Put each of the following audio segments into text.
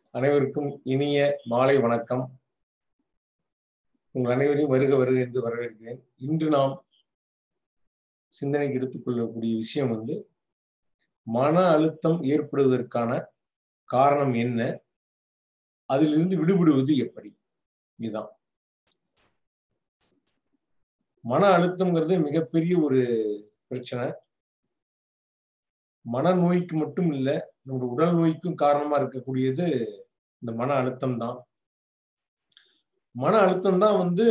அனைவருக்கும் இனிய மாலை வணக்கம் உங்கள் அனைவரையும் வருக வருக என்று வரவேற்கிறேன் இன்று நாம் சிந்தனைக்கு எடுத்துக்கொள்ளக்கூடிய விஷயம் வந்து மன அழுத்தம் ஏற்படுவதற்கான காரணம் என்ன அதிலிருந்து விடுபடுவது எப்படி இதுதான் மன அழுத்தம்ங்கிறது மிகப்பெரிய ஒரு பிரச்சனை மனநோய்க்கு மட்டும் இல்லை நம்முடைய உடல் நோய்க்கும் காரணமா இருக்கக்கூடியது இந்த மன அழுத்தம் தான் மன அழுத்தம் தான் வந்து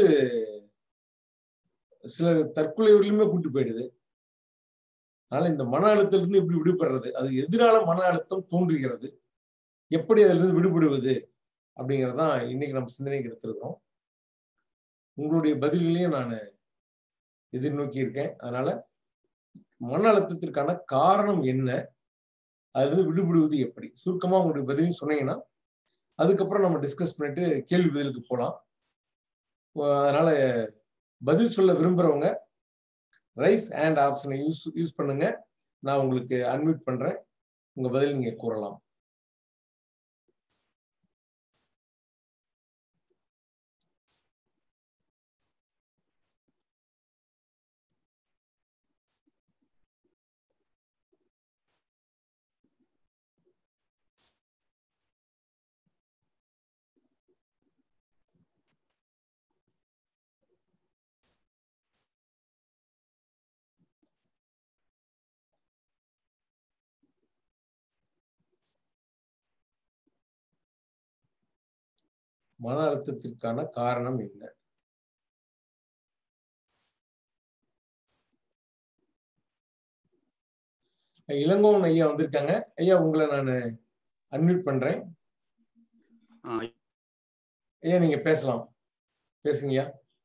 சில தற்கொலை வரையிலுமே கூட்டு போயிடுது அதனால இந்த மன அழுத்தத்திலிருந்து எப்படி விடுபடுறது அது எதிரால மன அழுத்தம் தோன்றுகிறது எப்படி அதிலிருந்து விடுபடுவது அப்படிங்கறதான் இன்னைக்கு நம்ம சிந்தனைக்கு எடுத்திருக்கிறோம் உங்களுடைய பதில்களையும் நான் எதிர்நோக்கி இருக்கேன் அதனால மன அழுத்தத்திற்கான காரணம் என்ன அதுல விடுபடுவது எப்படி சுருக்கமா உங்களுடைய பதிலையும் சொன்னீங்கன்னா அதுக்கப்புறம் நம்ம டிஸ்கஸ் பண்ணிட்டு கேள்வி பதிலுக்கு போகலாம் அதனால பதில் சொல்ல விரும்புறவங்க ரைஸ் அண்ட் ஆப்ஷனை யூஸ் யூஸ் பண்ணுங்க நான் உங்களுக்கு அன்மியூட் பண்றேன் உங்க பதில் நீங்க கூறலாம் மன அழுத்தத்திற்கான காரணம் என்ன இளங்கோவன் ஐயா வந்திருக்காங்க ஐயா உங்களை நான் அன்மியூட் பண்றேன் ஐயா நீங்க பேசலாம் பேசுங்கய்யா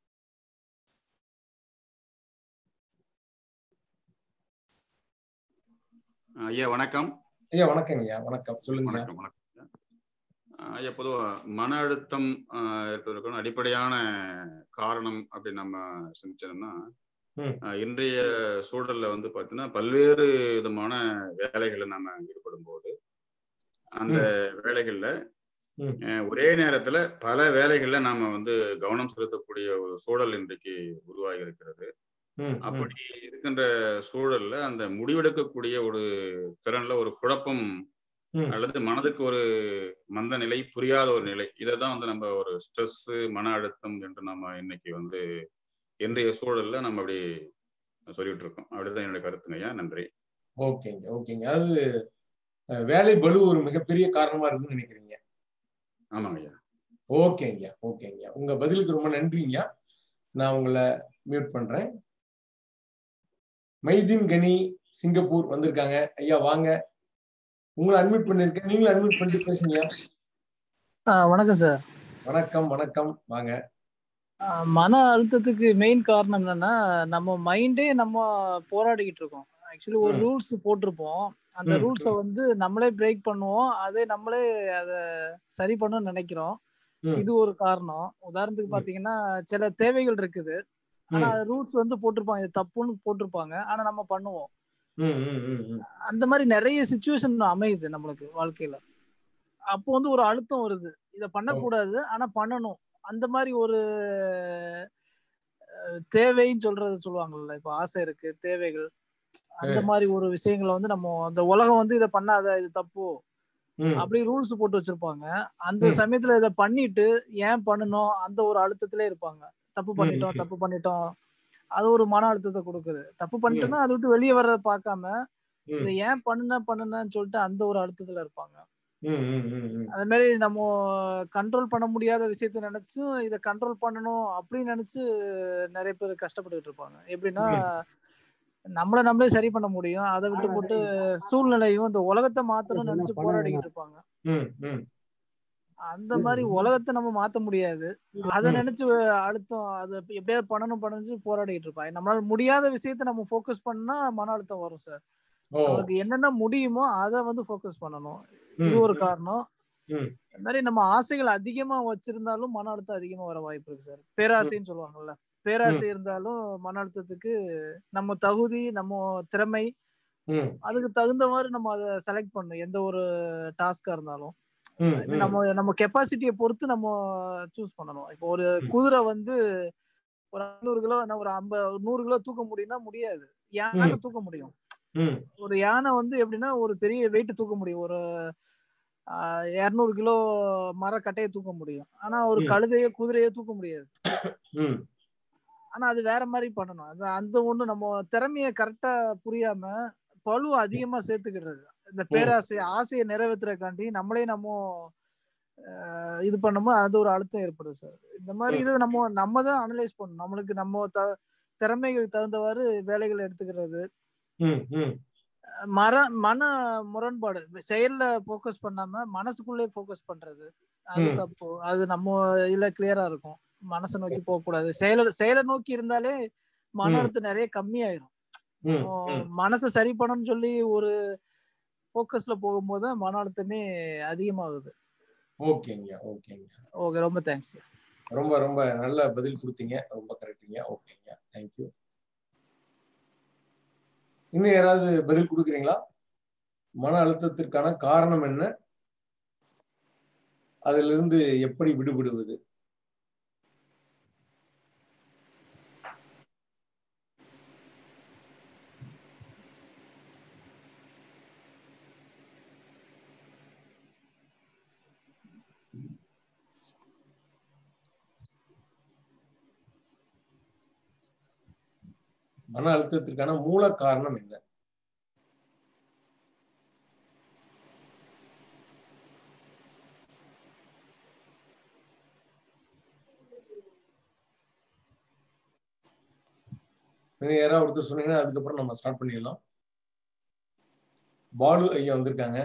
ஐயா வணக்கம் ஐயா வணக்கங்க ஐயா வணக்கம் சொல்லுங்க வணக்கம் வணக்கம் ஐயா பொதுவாக மன அழுத்தம் இருப்பதற்கான அடிப்படையான காரணம் அப்படின்னு நம்ம சிந்திச்சோம்னா இன்றைய சூழல்ல வந்து பார்த்தீங்கன்னா பல்வேறு விதமான வேலைகளை நம்ம ஈடுபடும் போது அந்த வேலைகள்ல ஒரே நேரத்துல பல வேலைகள்ல நாம வந்து கவனம் செலுத்தக்கூடிய ஒரு சூழல் இன்றைக்கு உருவாகி இருக்கிறது அப்படி இருக்கின்ற சூழல்ல அந்த முடிவெடுக்கக்கூடிய ஒரு திறன்ல ஒரு குழப்பம் அல்லது மனதுக்கு ஒரு மந்த நிலை புரியாத ஒரு நிலை இதை தான் வந்து நம்ம ஒரு ஸ்ட்ரெஸ் மன அழுத்தம் என்று நம்ம இன்னைக்கு வந்து இன்றைய சூழல்ல நம்ம அப்படி சொல்லிட்டு இருக்கோம் அப்படிதான் என்னுடைய கருத்துங்கய்யா நன்றி ஓகேங்க ஓகேங்க அது வேலை பலு ஒரு மிகப்பெரிய காரணமா இருக்குன்னு நினைக்கிறீங்க ஆமாங்க ஐயா ஓகேங்க ஓகேங்க உங்க பதிலுக்கு ரொம்ப நன்றிங்க நான் உங்களை மியூட் பண்றேன் மைதீன் கனி சிங்கப்பூர் வந்திருக்காங்க ஐயா வாங்க உங்களை அட்மிட் பண்ணிருக்கேன் நீங்களும் அட்மிட் பண்ணிட்டு பேசுங்க வணக்கம் சார் வணக்கம் வணக்கம் வாங்க மன அழுத்தத்துக்கு மெயின் காரணம் என்னன்னா நம்ம மைண்டே நம்ம போராடிக்கிட்டு இருக்கோம் ஆக்சுவலி ஒரு ரூல்ஸ் போட்டிருப்போம் அந்த ரூல்ஸை வந்து நம்மளே பிரேக் பண்ணுவோம் அதே நம்மளே அதை சரி பண்ணணும்னு நினைக்கிறோம் இது ஒரு காரணம் உதாரணத்துக்கு பாத்தீங்கன்னா சில தேவைகள் இருக்குது ஆனா ரூல்ஸ் வந்து போட்டிருப்பாங்க இது தப்புன்னு போட்டிருப்பாங்க ஆனா நம்ம பண்ணுவோம் அந்த மாதிரி நிறைய சுச்சுவேஷன் அமையுது நம்மளுக்கு வாழ்க்கையில அப்போ வந்து ஒரு அழுத்தம் வருது இத பண்ணக்கூடாது ஆனா பண்ணணும் அந்த மாதிரி ஒரு தேவைன்னு சொல்றது சொல்லுவாங்கல்ல இப்ப ஆசை இருக்கு தேவைகள் அந்த மாதிரி ஒரு விஷயங்களை வந்து நம்ம அந்த உலகம் வந்து இதை பண்ணாத இது தப்பு அப்படி ரூல்ஸ் போட்டு வச்சிருப்பாங்க அந்த சமயத்துல இதை பண்ணிட்டு ஏன் பண்ணணும் அந்த ஒரு அழுத்தத்திலே இருப்பாங்க தப்பு பண்ணிட்டோம் தப்பு பண்ணிட்டோம் அது ஒரு மன அழுத்தத்தை கொடுக்குது தப்பு பண்ணிட்டோம்னா அதை விட்டு வெளியே வர்றத பார்க்காம இதை ஏன் பண்ணுன பண்ணுனன்னு சொல்லிட்டு அந்த ஒரு அழுத்தத்துல இருப்பாங்க அதே மாதிரி நம்ம கண்ட்ரோல் பண்ண முடியாத விஷயத்த நினைச்சும் இதை கண்ட்ரோல் பண்ணணும் அப்படின்னு நினைச்சு நிறைய பேர் கஷ்டப்பட்டுட்டு இருப்பாங்க எப்படின்னா நம்மள நம்மளே சரி பண்ண முடியும் அதை விட்டு போட்டு சூழ்நிலையும் இந்த உலகத்தை மாத்தணும்னு நினைச்சு போராடிக்கிட்டு இருப்பாங்க அந்த மாதிரி உலகத்தை நம்ம மாத்த முடியாது அதை நினைச்சு அழுத்தம் அதை எப்படியாவது பண்ணணும் பண்ணணும் போராடிட்டு இருப்பாங்க நம்மளால முடியாத விஷயத்த நம்ம போக்கஸ் பண்ணா மன அழுத்தம் வரும் சார் அவருக்கு என்னென்ன முடியுமோ அதை வந்து போக்கஸ் பண்ணணும் இது ஒரு காரணம் இந்த மாதிரி நம்ம ஆசைகள் அதிகமா வச்சிருந்தாலும் மன அழுத்தம் அதிகமா வர வாய்ப்பு இருக்கு சார் பேராசைன்னு சொல்லுவாங்கல்ல பேராசை இருந்தாலும் மன அழுத்தத்துக்கு நம்ம தகுதி நம்ம திறமை அதுக்கு தகுந்த மாதிரி நம்ம அதை செலக்ட் பண்ணணும் எந்த ஒரு டாஸ்கா இருந்தாலும் ம், ம். நம்ம நம்ம கெப்பாசிட்டியை பொறுத்து நம்ம சூஸ் பண்ணணும் இப்போ ஒரு ம். குதிரை வந்து ஒரு ஐநூறு கிலோ என்ன ஒரு ஐம்பது நூறு கிலோ தூக்க முடியும்னா முடியாது யானை ம். தூக்க முடியும் ம் ஒரு யானை வந்து எப்படின்னா ஒரு பெரிய வெயிட் தூக்க முடியும் ஒரு இரநூறு கிலோ மரக்கட்டையை தூக்க முடியும் ஆனா ஒரு ம். கழுதையோ குதிரையோ தூக்க முடியாது ம் ஆனா அது வேற மாதிரி பண்ணணும் அது அந்த ஒண்ணு நம்ம திறமைய கரெக்டா புரியாம பழு அதிகமா சேர்த்துக்கிடுறது இந்த பேராசை ஆசையை நிறைவேற்றுறக்காண்டி நம்மளே நம்ம ஆஹ், இது பண்ணும்போது அது ஒரு அழுத்தம் ஏற்படுது சார் இந்த மாதிரி ம். இது நம்ம நம்ம தான் அனலைஸ் பண்ணணும் நம்மளுக்கு நம்ம த திறமைகளுக்கு தகுந்தவாறு வேலைகளை எடுத்துக்கிறது ம் ம் மர மன முரண்பாடு செயல்ல ஃபோக்கஸ் பண்ணாம மனசுக்குள்ளே ஃபோக்கஸ் பண்றது அது ம். தப்பு அது நம்ம இதுல கிளியரா இருக்கும் மனசை நோக்கி போக கூடாது செயல செயலை நோக்கி இருந்தாலே மன ம். அழுத்தம் நிறைய கம்மியாயிரும் ம் நம்ம ம் மனசை சரி பண்ணணும்னு சொல்லி ஒரு ஃபோக்கஸ்ல போகும்போது தான் மன அழுத்தமே அதிகமாகுது ஓகேங்க ஓகேங்க ஓகே ரொம்ப தேங்க்ஸ் ரொம்ப ரொம்ப நல்ல பதில் கொடுத்தீங்க ரொம்ப கரெக்டுங்க ஓகேங்க தேங்க்யூ இன்னும் யாராவது பதில் கொடுக்குறீங்களா மன அழுத்தத்திற்கான காரணம் என்ன அதிலிருந்து எப்படி விடுபடுவது மன அழுத்தத்திற்கான மூல காரணம் என்ன நீங்க யாராவது ஒருத்தர் சொன்னீங்கன்னா அதுக்கப்புறம் நம்ம ஸ்டார்ட் பண்ணிடலாம் பாலு ஐயா வந்திருக்காங்க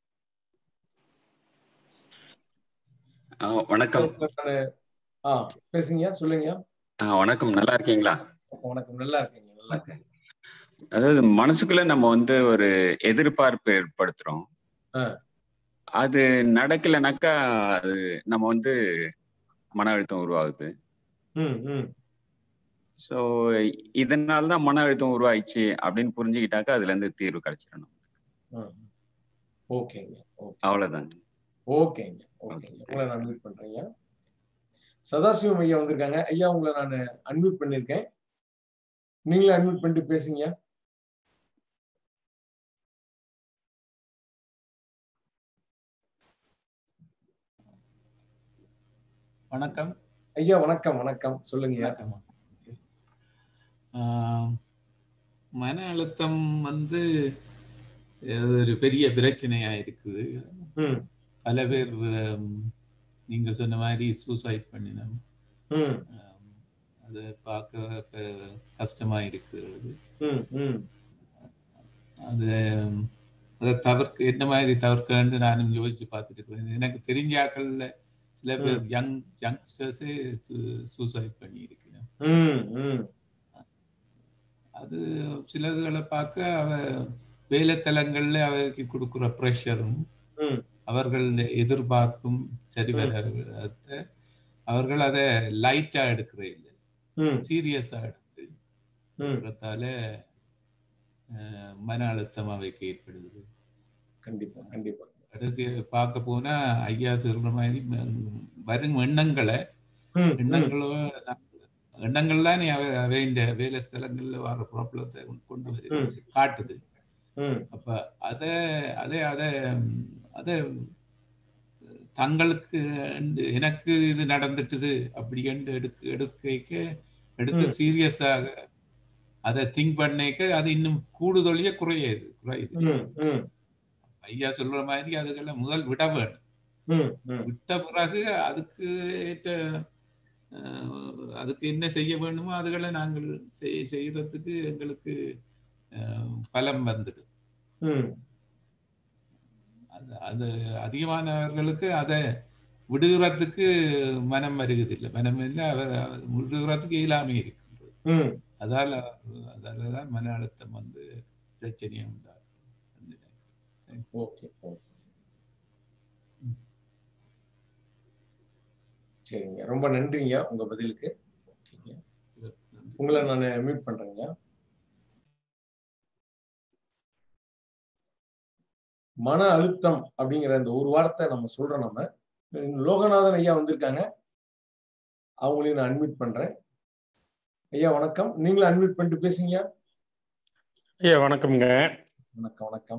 ஆ, வணக்கம் நானு ஆ பேசுங்க சொல்லுங்க ஆ, வணக்கம் நல்லா இருக்கீங்களா வணக்கம் நல்லா இருக்கீங்க நல்லா இருக்கேன் அதாவது மனசுக்குள்ள நம்ம வந்து ஒரு எதிர்பார்ப்பு ஏற்படுத்துறோம் ஆ. அது நடக்கலைனாக்கா அது நம்ம வந்து மன அழுத்தம் உருவாகுது ம் ம் ஸோ இதனால தான் மன அழுத்தம் உருவாயிடுச்சு அப்படின்னு புரிஞ்சுக்கிட்டாக்கா அதுல இருந்து தீர்வு கிடைச்சிடணும் ம். ஓகேங்க ஓகே அவ்வளவுதான் ஓகேங்க ஓகேங்க உங்களை நான் அன்மியூட் பண்றேங்க சதாசிவம் ஐயா வந்திருக்காங்க ஐயா உங்களை நான் அன்மியூட் பண்ணிருக்கேன் நீங்களே அன்மியூட் பண்ணிட்டு பேசுங்க வணக்கம் ஐயா வணக்கம் வணக்கம் சொல்லுங்க வணக்கம் ஆஹ், மன அழுத்தம் வந்து அது ஒரு பெரிய பிரச்சனையா இருக்குது ம் பல பேர் ஹம், நீங்க சொன்ன மாதிரி சூசைட் பண்ணினோம் ம் அதை பார்க்க இப்ப கஷ்டமா இருக்கிறது ம் ம் அது அதை தவிர்க்க என்ன மாதிரி தவிர்க்கன்னு நானும் யோசிச்சு பார்த்துட்டு இருக்கிறேன் எனக்கு தெரிஞ்சாக்கள்ல சில பேர் யங் யங்ஸ்டர்ஸே சூசைட் பண்ணி இருக்கிறேன் ம் ம் அது சிலதுகளை பார்க்க அவ வேலைத்தலங்கள்ல அவருக்கு கொடுக்குற ப்ரெஷரும் ம் அவர்கள் எதிர்பார்ப்பும் சரி வராத அவர்கள் அதை லைட்டா எடுக்கிறே இல்லை ம் சீரியஸா எடுத்து ம் இருக்கிறதால அஹ், மன அழுத்தம் அவைக்கு ஏற்படுது கண்டிப்பா கண்டிப்பா கடைசி பார்க்க போனா ஐயா சொல்ற மாதிரி ம- வரும் எண்ணங்களை ம் ம் எண்ணங்களோ எண்ணங்கள் தான் அவை அவை இந்த வேலை ஸ்தலங்கள்ல வர ப்ராப்ளத்தை கொண்டு வரு ம் காட்டுது ம் அப்ப அத அதை அதை அதை தங்களுக்கு and எனக்கு இது நடந்துட்டுது அப்படி என்று எடுக்க எடுக்க எடுத்து ம். சீரியஸாக அதை திங்க் பண்ணிக்க அது இன்னும் கூடுதலியே குறையுது குறையுது ம் ம் ஐயா சொல்ற மாதிரி அதுக்கெல்லாம் முதல் விட வேணும் ம் ம் விட்ட பிறகு அதுக்கு ஏற்ற அஹ், அதுக்கு என்ன செய்ய வேண்டுமோ அதுகளை நாங்கள் செய்- செய்யறதுக்கு எங்களுக்கு அஹ், பலம் வந்துடும் ம் அது அது அதிகமானவர்களுக்கு அதை விடுகிறதுக்கு மனம் வருகிறதில்லை மனம் இல்லை அவர் அவர் விடுகிறதுக்கு இயலாமை இருக்கின்றது ம் அதால அதால தான் மன அழுத்தம் வந்து பிரச்சனையை உண்டாகும் Thanks. ஓகே ஓகே சரிங்க ரொம்ப நன்றிங்க உங்க பதிலுக்கு ஓகேங்க உங்களை நான் மியூட் பண்றேங்க மன அழுத்தம் அப்படிங்கிற இந்த ஒரு வார்த்தை நம்ம சொல்றோம் நம்ம லோகநாதன் ஐயா வந்திருக்காங்க அவங்களையும் நான் அட்மிட் பண்றேன் ஐயா வணக்கம் நீங்களும் அட்மிட் பண்ணிட்டு பேசுங்க ஐயா வணக்கம்ங்க வணக்கம் வணக்கம்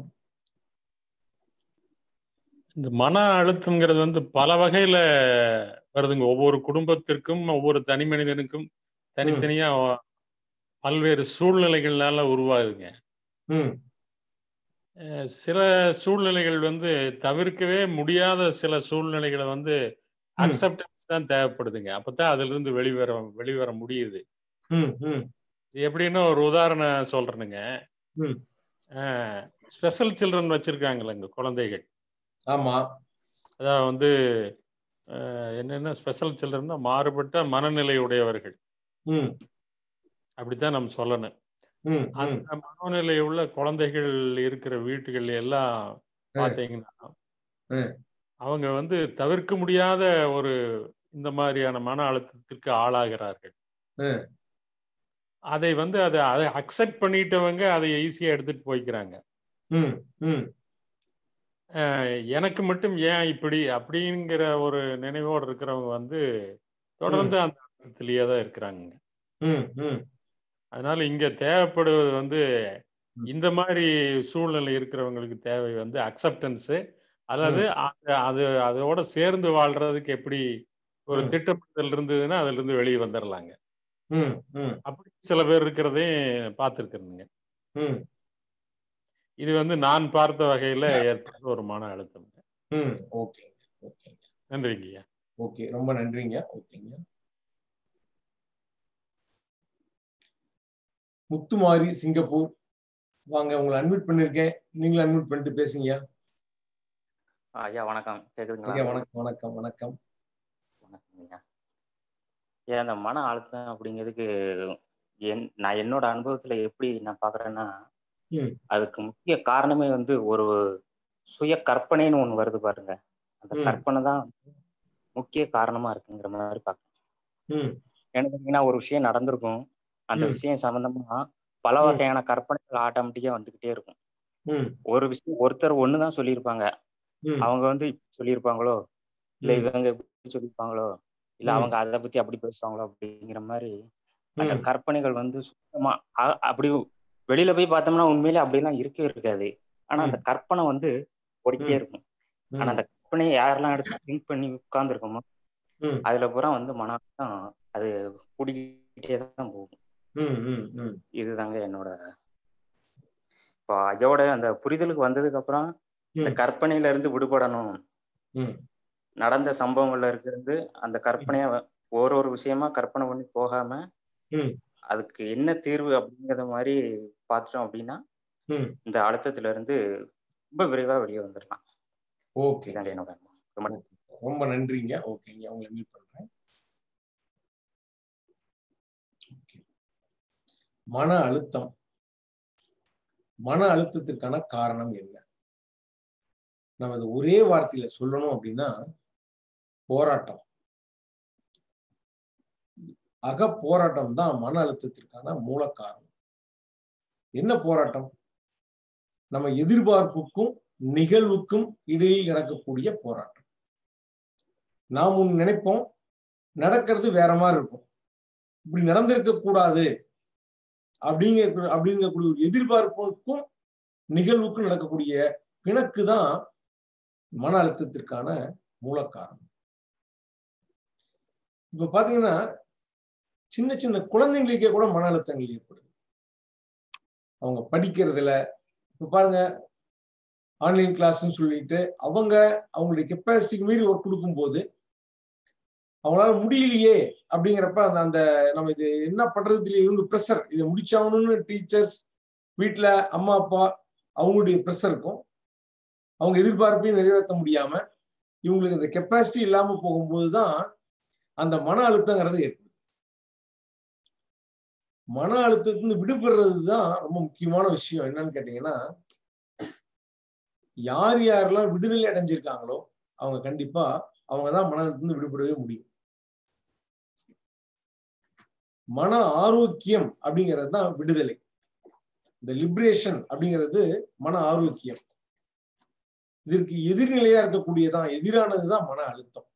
இந்த மன அழுத்தம்ங்கிறது வந்து பல வகையில வருதுங்க ஒவ்வொரு குடும்பத்திற்கும் ஒவ்வொரு தனி மனிதனுக்கும் தனித்தனியா பல்வேறு சூழ்நிலைகள்னால உருவாகுதுங்க ம் அஹ் சில சூழ்நிலைகள் வந்து தவிர்க்கவே முடியாத சில சூழ்நிலைகளை வந்து அக்செப்டன்ஸ் தான் தேவைப்படுதுங்க அப்பதான் அதுல இருந்து வெளிவர வெளிவர முடியுது ம் ம் இது எப்படின்னா ஒரு உதாரணம் சொல்றேனுங்க ம் ஸ்பெஷல் சில்ட்ரன் வச்சிருக்காங்களேங்க குழந்தைகள் ஆமா அதான் வந்து அஹ், என்னென்ன ஸ்பெஷல் சில்ட்ரன் தான் மாறுபட்ட மனநிலை உடையவர்கள் ம் அப்படித்தான் நம்ம சொல்லணும் ம் ம் அந்த மனநிலை உள்ள குழந்தைகள் இருக்கிற வீட்டுகள் எல்லாம் பார்த்தீங்கன்னா ம். அவங்க வந்து தவிர்க்க முடியாத ஒரு இந்த மாதிரியான மன அழுத்தத்திற்கு ஆளாகிறார்கள் ம். அதை வந்து அதை அதை அக்செப்ட் பண்ணிட்டவங்க அதை ஈஸியா எடுத்துட்டு போய்க்கிறாங்க ம் ம் அஹ் எனக்கு மட்டும் ஏன் இப்படி அப்படிங்கிற ஒரு நினைவோடு இருக்கிறவங்க வந்து தொடர்ந்து அந்த அழுத்தத்திலேயே தான் இருக்கிறாங்க ம் ம் அதனால இங்க தேவைப்படுவது வந்து இந்த மாதிரி சூழ்நிலை இருக்கிறவங்களுக்கு தேவை வந்து அக்செப்டன்ஸ் அல்லது அது- அது அதோட சேர்ந்து வாழ்றதுக்கு எப்படி ஒரு ம். திட்டமிடல் இருந்ததுன்னா அதுல இருந்து வெளியே வந்துடலாங்க ம் ம் அப்படி சில பேர் இருக்கிறதையும் பார்த்துருக்குறேங்க ம் இது வந்து நான் பார்த்த வகையில ஏற்பட்ட ஒரு மன அழுத்தம் ம் ஓகே ஓகே நன்றிங்கய்யா ஓகே ரொம்ப நன்றிங்க ஓகேங்க முத்துமாரி சிங்கப்பூர் வாங்க உங்களை அட்மிட் பண்ணிருக்கேன் நீங்களும் அட்மிட் பண்ணிட்டு பேசுங்க ஐயா வணக்கம் கேக்குதுங்களா ஐயா வணக்கம் வணக்கம் வணக்கம் வணக்கம் ஐயா ஏன் அந்த மன அழுத்தம் அப்படிங்கிறதுக்கு என் நான் என்னோட அனுபவத்துல எப்படி நான் பாக்குறேன்னா ம். அதுக்கு முக்கிய காரணமே வந்து ஒரு சுய கற்பனைன்னு ஒண்ணு வருது பாருங்க அந்த ம். கற்பனை தான் முக்கிய காரணமா இருக்குங்கிற மாதிரி பாக்குறேன் ம் எனக்கு பார்த்தீங்கன்னா ஒரு விஷயம் நடந்திருக்கும் அந்த ம். விஷயம் சம்பந்தமா பல ம். வகையான கற்பனைகள் ஆட்டோமேட்டிக்கா வந்துகிட்டே இருக்கும் ம் ஒரு விஷயம் ஒருத்தர் ஒண்ணுதான் சொல்லியிருப்பாங்க ம் அவங்க வந்து இப்படி சொல்லியிருப்பாங்களோ இல்ல ம். இவங்க இப்படி சொல்லியிருப்பாங்களோ இல்ல ம். அவங்க அதை பத்தி அப்படி பேசுவாங்களோ அப்படிங்கிற மாதிரி அந்த ம். கற்பனைகள் வந்து சுத்தமா அ- அப்படி வெளியில போய் பார்த்தோம்னா உண்மையிலே அப்படிலாம் இருக்கவே இருக்காது ஆனா அந்த கற்பனை வந்து ஓடிக்கிட்டே ம். இருக்கும் ஆனா அந்த கற்பனையை யாரெல்லாம் எடுத்து திங்க் பண்ணி உட்கார்ந்துருக்கோமோ ம். அதுல பூரா வந்து மன அழுத்தம் அது கூடிக்கிட்டே தான் போகும் ம் ம் ம் இதுதாங்க என்னோட இப்போ அதோட அந்த புரிதலுக்கு வந்ததுக்கு அப்புறம் இந்த ம். கற்பனையில இருந்து விடுபடணும் ம். நடந்த சம்பவங்கள்ல இருக்கிறது அந்த கற்பனைய ஒரு ஒரு விஷயமா கற்பனை பண்ணி போகாம ம். அதுக்கு என்ன தீர்வு அப்படிங்கறத மாதிரி பார்த்துட்டோம் அப்படின்னா ம். இந்த அழுத்தத்துல இருந்து ரொம்ப விரைவா வெளியே வந்துடலாம் ஓகே இதாங்க என்னோட அனுபவம். ரொம்ப நன்றி. ரொம்ப நன்றிங்க ஓகேங்க உங்களை மீட் பண்றேன் Okay. மன அழுத்தம் மன அழுத்தத்திற்கான காரணம் என்ன நம்ம அதை ஒரே வார்த்தையில சொல்லணும் அப்படின்னா போராட்டம் அக போராட்டம் தான் மன அழுத்தத்திற்கான மூல காரணம் என்ன போராட்டம் நம்ம எதிர்பார்ப்புக்கும் நிகழ்வுக்கும் இடையில் நடக்கக்கூடிய போராட்டம் நாம் ஒண்ணு நினைப்போம் நடக்கிறது வேற மாதிரி இருக்கும் இப்படி நடந்திருக்க கூடாது அப்படிங்க அப்படிங்கக்கூடிய ஒரு எதிர்பார்ப்புக்கும் நிகழ்வுக்கும் நடக்கக்கூடிய பிணக்கு தான் மன அழுத்தத்திற்கான மூல காரணம் இப்ப பாத்தீங்கன்னா சின்ன சின்ன குழந்தைங்களுக்கே கூட மன அழுத்தங்கள் ஏற்படுது அவங்க படிக்கிறதுல இப்ப பாருங்க ஆன்லைன் கிளாஸ்ன்னு சொல்லிட்டு அவங்க அவங்களுடைய கெப்பாசிட்டிக்கு மீறி ஒர்க் கொடுக்கும்போது அவங்களால முடியலையே அப்படிங்கிறப்ப அந்த அந்த நம்ம இது என்ன பண்றது தெரியல இவங்க ப்ரெஷர் இதை முடிச்சாகணும்னு டீச்சர்ஸ் வீட்டுல அம்மா அப்பா அவங்களுடைய ப்ரெஷர் இருக்கும் அவங்க எதிர்பார்ப்பையும் நிறைவேற்ற முடியாம இவங்களுக்கு இந்த கெப்பாசிட்டி இல்லாம போகும்போது தான் அந்த மன அழுத்தங்கிறது ஏற்படுது மன அழுத்தத்திலிருந்து விடுபடுறது தான் ரொம்ப முக்கியமான விஷயம் என்னன்னு கேட்டீங்கன்னா யார் யாரெல்லாம் விடுதலை அடைஞ்சிருக்காங்களோ அவங்க கண்டிப்பா அவங்க தான் மன அழுத்தத்திலிருந்து விடுபடவே முடியும் மன ஆரோக்கியம் அப்படிங்கிறது தான் விடுதலை இந்த லிபரேஷன் அப்படிங்கிறது மன ஆரோக்கியம் இதற்கு எதிர்நிலையா இருக்கக்கூடியதான் எதிரானதுதான் மன அழுத்தம்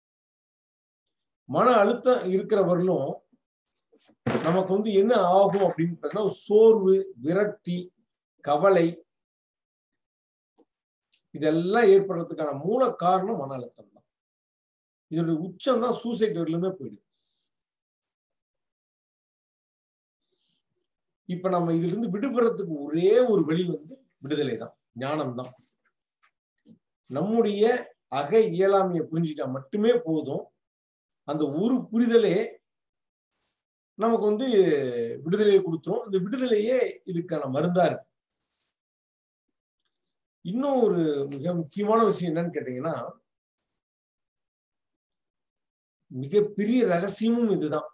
மன அழுத்தம் இருக்கிறவர்களும் நமக்கு வந்து என்ன ஆகும் அப்படின்னு பார்த்தீங்கன்னா சோர்வு விரக்தி கவலை இதெல்லாம் ஏற்படுறதுக்கான மூல காரணம் மன அழுத்தம் தான் இதோட உச்சம் தான் சூசைட் வரலுமே போயிடுது இப்ப நம்ம இதுல இருந்து விடுபடுறதுக்கு ஒரே ஒரு வழி வந்து விடுதலை தான் ஞானம் தான் நம்முடைய அக இயலாமையை புரிஞ்சுட்டா மட்டுமே போதும் அந்த ஒரு புரிதலே நமக்கு வந்து விடுதலையை கொடுத்துரும் இந்த விடுதலையே இதுக்கான மருந்தா இருக்கு இன்னும் ஒரு மிக முக்கியமான விஷயம் என்னன்னு கேட்டீங்கன்னா மிகப்பெரிய ரகசியமும் இதுதான்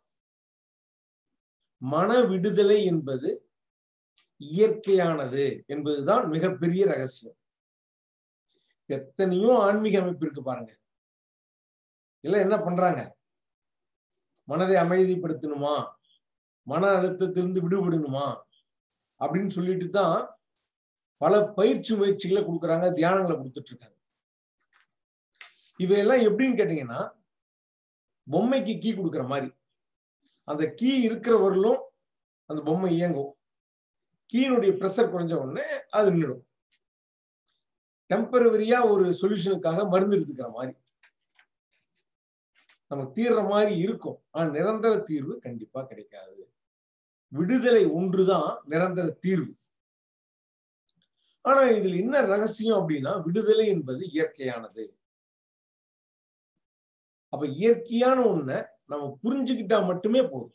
மன விடுதலை என்பது இயற்கையானது என்பதுதான் மிகப்பெரிய ரகசியம் எத்தனையோ ஆன்மீக அமைப்பு இருக்கு பாருங்க எல்லாம் என்ன பண்றாங்க மனதை அமைதிப்படுத்தணுமா மன அழுத்தத்திலிருந்து விடுபடணுமா அப்படின்னு சொல்லிட்டு தான் பல பயிற்சி முயற்சிகளை கொடுக்குறாங்க தியானங்களை கொடுத்துட்டு இருக்காங்க இவையெல்லாம் எப்படின்னு கேட்டீங்கன்னா பொம்மைக்கு கீ கொடுக்குற மாதிரி அந்த கீ இருக்கிறவர்களும் அந்த பொம்மை இயங்கும் கீனுடைய ப்ரெஷர் குறைஞ்ச உடனே அது நின்றுடும் டெம்பரவரியா ஒரு சொல்யூஷனுக்காக மருந்து எடுத்துக்கிற மாதிரி நமக்கு தீர்ற மாதிரி இருக்கும் ஆனா நிரந்தர தீர்வு கண்டிப்பா கிடைக்காது விடுதலை ஒன்றுதான் நிரந்தர தீர்வு ஆனா இதுல என்ன ரகசியம் அப்படின்னா விடுதலை என்பது இயற்கையானது அப்ப இயற்கையான ஒண்ண நம்ம புரிஞ்சுக்கிட்டா மட்டுமே போதும்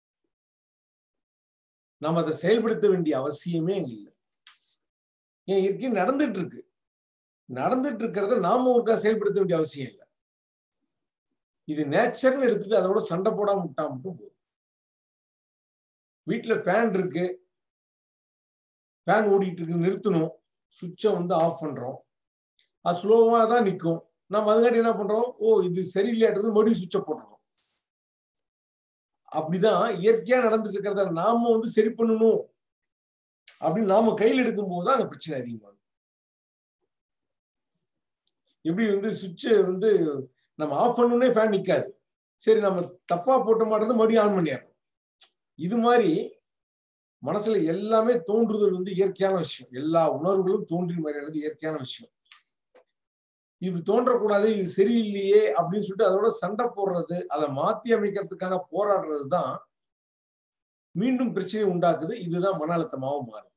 நம்ம அதை செயல்படுத்த வேண்டிய அவசியமே இல்லை ஏன் இயற்கை நடந்துட்டு இருக்கு நடந்துட்டு இருக்கிறத நாம ஒருக்கா செயல்படுத்த வேண்டிய அவசியம் இல்லை இது நேச்சர்னு எடுத்துட்டு அதோட சண்டை போடாம விட்டா மட்டும் போதும் வீட்டுல ஃபேன் இருக்கு ஃபேன் ஓடிட்டு இருக்கு நிறுத்தணும் சுவிட்சை வந்து ஆஃப் பண்றோம் அது ஸ்லோவா தான் நிற்கும் நம்ம அதுக்காட்டி என்ன பண்றோம் ஓ இது சரியில்லையாட்டது மறுபடியும் சுவிட்சை போடுறோம் அப்படிதான் இயற்கையா நடந்துட்டு இருக்கிறத நாம வந்து சரி பண்ணணும் அப்படின்னு நாம கையில் எடுக்கும் போதுதான் அந்த பிரச்சனை அதிகமாகும் எப்படி வந்து சுவிட்ச் வந்து நம்ம ஆஃப் பண்ணணுன்னே ஃபேன் நிக்காது சரி நம்ம தப்பா போட்ட மாட்டேறது மறுபடியும் ஆன் பண்ணிடுறோம் இது மாதிரி மனசுல எல்லாமே தோன்றுதல் வந்து இயற்கையான விஷயம் எல்லா உணர்வுகளும் தோன்றி மறைகிறது இயற்கையான விஷயம் இப்படி தோன்றக்கூடாது இது சரியில்லையே அப்படின்னு சொல்லிட்டு அதோட சண்டை போடுறது அதை மாத்தி அமைக்கிறதுக்காக போராடுறது தான் மீண்டும் பிரச்சனை உண்டாக்குது இதுதான் மன அழுத்தமாகவும் மாறுது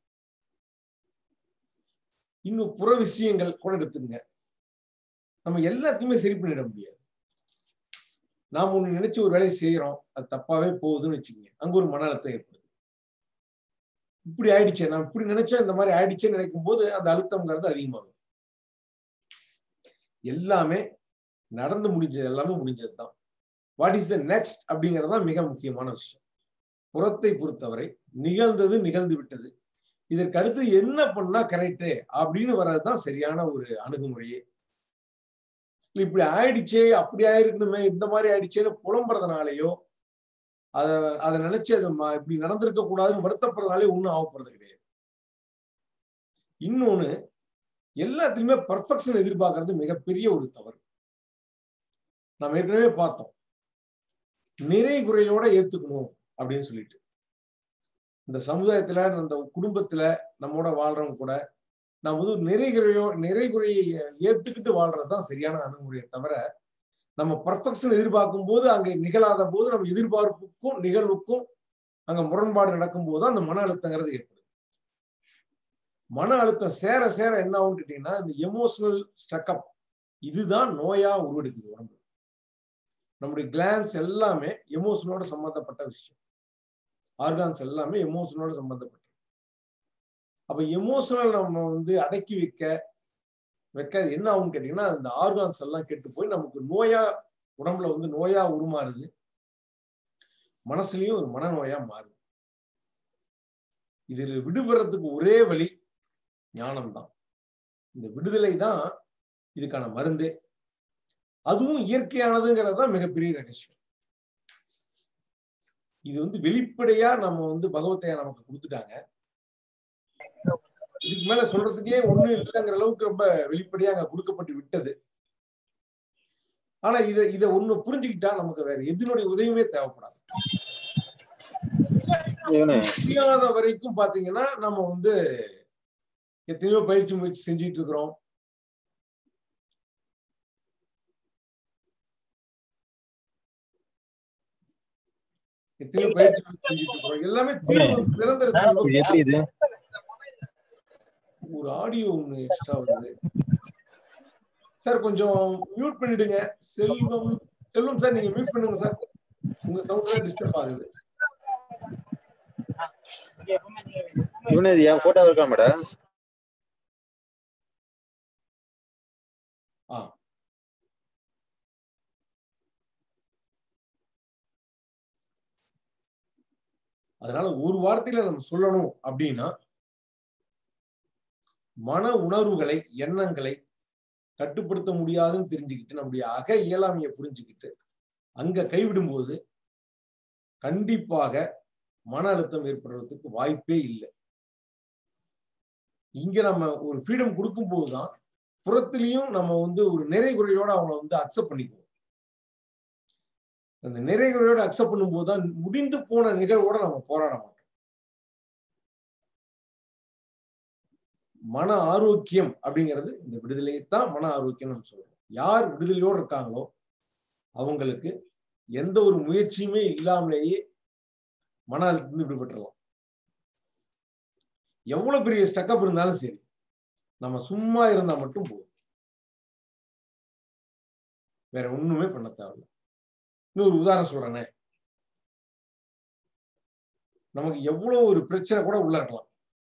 இன்னும் புற விஷயங்கள் கூட எடுத்துங்க நம்ம எல்லாத்தையுமே சரி பண்ணிட முடியாது நாம ஒண்ணு நினைச்சு ஒரு வேலையை செய்யறோம் அது தப்பாவே போகுதுன்னு வச்சுக்கோங்க அங்க ஒரு மன அழுத்தம் ஏற்படுது இப்படி ஆயிடுச்சே நான் இப்படி நினைச்சேன் இந்த மாதிரி ஆயிடுச்சேன்னு நினைக்கும் போது அந்த அழுத்தம்ங்கிறது அதிகமாகும் எல்லாமே நடந்து முடிஞ்சது எல்லாமே முடிஞ்சது தான் வாட் இஸ் த நெக்ஸ்ட் அப்படிங்கிறது தான் மிக முக்கியமான விஷயம் புறத்தை பொறுத்தவரை நிகழ்ந்தது நிகழ்ந்து விட்டது இதற்கு அடுத்து என்ன பண்ணா கரெக்டு அப்படின்னு வர்றதுதான் சரியான ஒரு அணுகுமுறையே இப்படி ஆயிடுச்சே அப்படி ஆயிருக்கணுமே இந்த மாதிரி ஆயிடுச்சேன்னு புலம்புறதுனாலயோ அத அதை நினைச்சு அது இப்படி நடந்திருக்க கூடாதுன்னு வருத்தப்படுறதுனாலே ஒன்றும் ஆக போறது கிடையாது இன்னொன்னு எல்லாத்துலயுமே பர்ஃபெக்ஷன் எதிர்பார்க்கறது மிகப்பெரிய ஒரு தவறு நம்ம ஏற்கனவே பார்த்தோம் நிறை குறையோட ஏத்துக்கணும் அப்படின்னு சொல்லிட்டு இந்த சமுதாயத்துல அந்த குடும்பத்துல நம்மோட வாழ்றவங்க கூட நம்ம வந்து நிறைகுறையோ நிறைகுறையை ஏத்துக்கிட்டு வாழ்றதுதான் சரியான அணுகுமுறையை தவிர நம்ம பர்ஃபெக்ஷன் எதிர்பார்க்கும் போது அங்க நிகழாத போது நம்ம எதிர்பார்ப்புக்கும் நிகழ்வுக்கும் அங்க முரண்பாடு நடக்கும் போது அந்த மன அழுத்தங்கிறது ஏற்படும் மன அழுத்தம் சேர சேர என்ன ஆகும் கேட்டீங்கன்னா இந்த எமோஷனல் ஸ்டக்கப் இதுதான் நோயா உருவெடுக்குது உடம்பு நம்முடைய கிளான்ஸ் எல்லாமே எமோஷனோட சம்பந்தப்பட்ட விஷயம் ஆர்கான்ஸ் எல்லாமே எமோஷனோட சம்பந்தப்பட்ட அப்ப எமோஷனல் நம்ம வந்து அடக்கி வைக்க வைக்க என்ன ஆகும்னு கேட்டீங்கன்னா அந்த ஆர்கான்ஸ் எல்லாம் கெட்டு போய் நமக்கு நோயா உடம்புல வந்து நோயா உருமாறுது மனசுலயும் ஒரு மனநோயா மாறுது இதில் விடுபடுறதுக்கு ஒரே வழி ஞானம் தான் இந்த விடுதலை தான் இதுக்கான மருந்தே அதுவும் இயற்கையானதுங்கிறது தான் மிகப்பெரிய ரகசியம் இது வந்து வெளிப்படையா நம்ம வந்து பகவத்தையா நமக்கு கொடுத்துட்டாங்க இதுக்கு மேல சொல்றதுக்கே ஒண்ணும் இல்லைங்கிற அளவுக்கு ரொம்ப வெளிப்படையா அங்க கொடுக்கப்பட்டு விட்டது ஆனா இத இத ஒண்ணு புரிஞ்சுக்கிட்டா நமக்கு வேற எதனுடைய உதவியுமே தேவைப்படாது முடியாத வரைக்கும் பாத்தீங்கன்னா நம்ம வந்து எத்தனையோ பயிற்சி முயற்சி செஞ்சுட்டு இருக்கிறோம் எத்தனையோ பயிற்சி முயற்சி செஞ்சுட்டு இருக்கிறோம் எல்லாமே தீர்வு நிரந்தர தீர்வு எப்படி இது ஒரு ஆடியோ ஒண்ணு எக்ஸ்ட்ரா வருது சார் கொஞ்சம் மியூட் பண்ணிடுங்க செல்வம் செல்வம் சார் நீங்க மியூட் பண்ணுங்க சார் உங்க சவுண்ட் தான் டிஸ்டர்ப் ஆகுது இவனு இது என் போட்டோ இருக்கா மேடம் ஆ அதனால ஒரு வார்த்தையில நம்ம சொல்லணும் அப்படின்னா மன உணர்வுகளை எண்ணங்களை கட்டுப்படுத்த முடியாதுன்னு தெரிஞ்சுக்கிட்டு நம்முடைய அக இயலாமையை புரிஞ்சுக்கிட்டு அங்க கைவிடும்போது கண்டிப்பாக மன அழுத்தம் ஏற்படுறதுக்கு வாய்ப்பே இல்லை இங்க நம்ம ஒரு ஃப்ரீடம் கொடுக்கும் போதுதான் புறத்திலையும் நம்ம வந்து ஒரு நிறை குறையோட அவங்கள வந்து அக்செப்ட் பண்ணிக்குவோம் அந்த நிறை குறையோட அக்செப்ட் பண்ணும்போது தான் முடிந்து போன நிகழ்வோட நம்ம போராட மாட்டோம் மன ஆரோக்கியம் அப்படிங்கிறது இந்த விடுதலையை தான் மன ஆரோக்கியம் நம்ம சொல்றோம் யார் விடுதலையோடு இருக்காங்களோ அவங்களுக்கு எந்த ஒரு முயற்சியுமே இல்லாமலேயே மன அழுத்தத்திலிருந்து விடுபட்டுறலாம் எவ்வளவு பெரிய ஸ்டக்கப் இருந்தாலும் சரி நம்ம சும்மா இருந்தா மட்டும் போதும் வேற ஒண்ணுமே பண்ண தேவையில்ல இன்னொரு உதாரணம் சொல்றேனே நமக்கு எவ்வளவு ஒரு பிரச்சனை கூட உள்ள இருக்கலாம்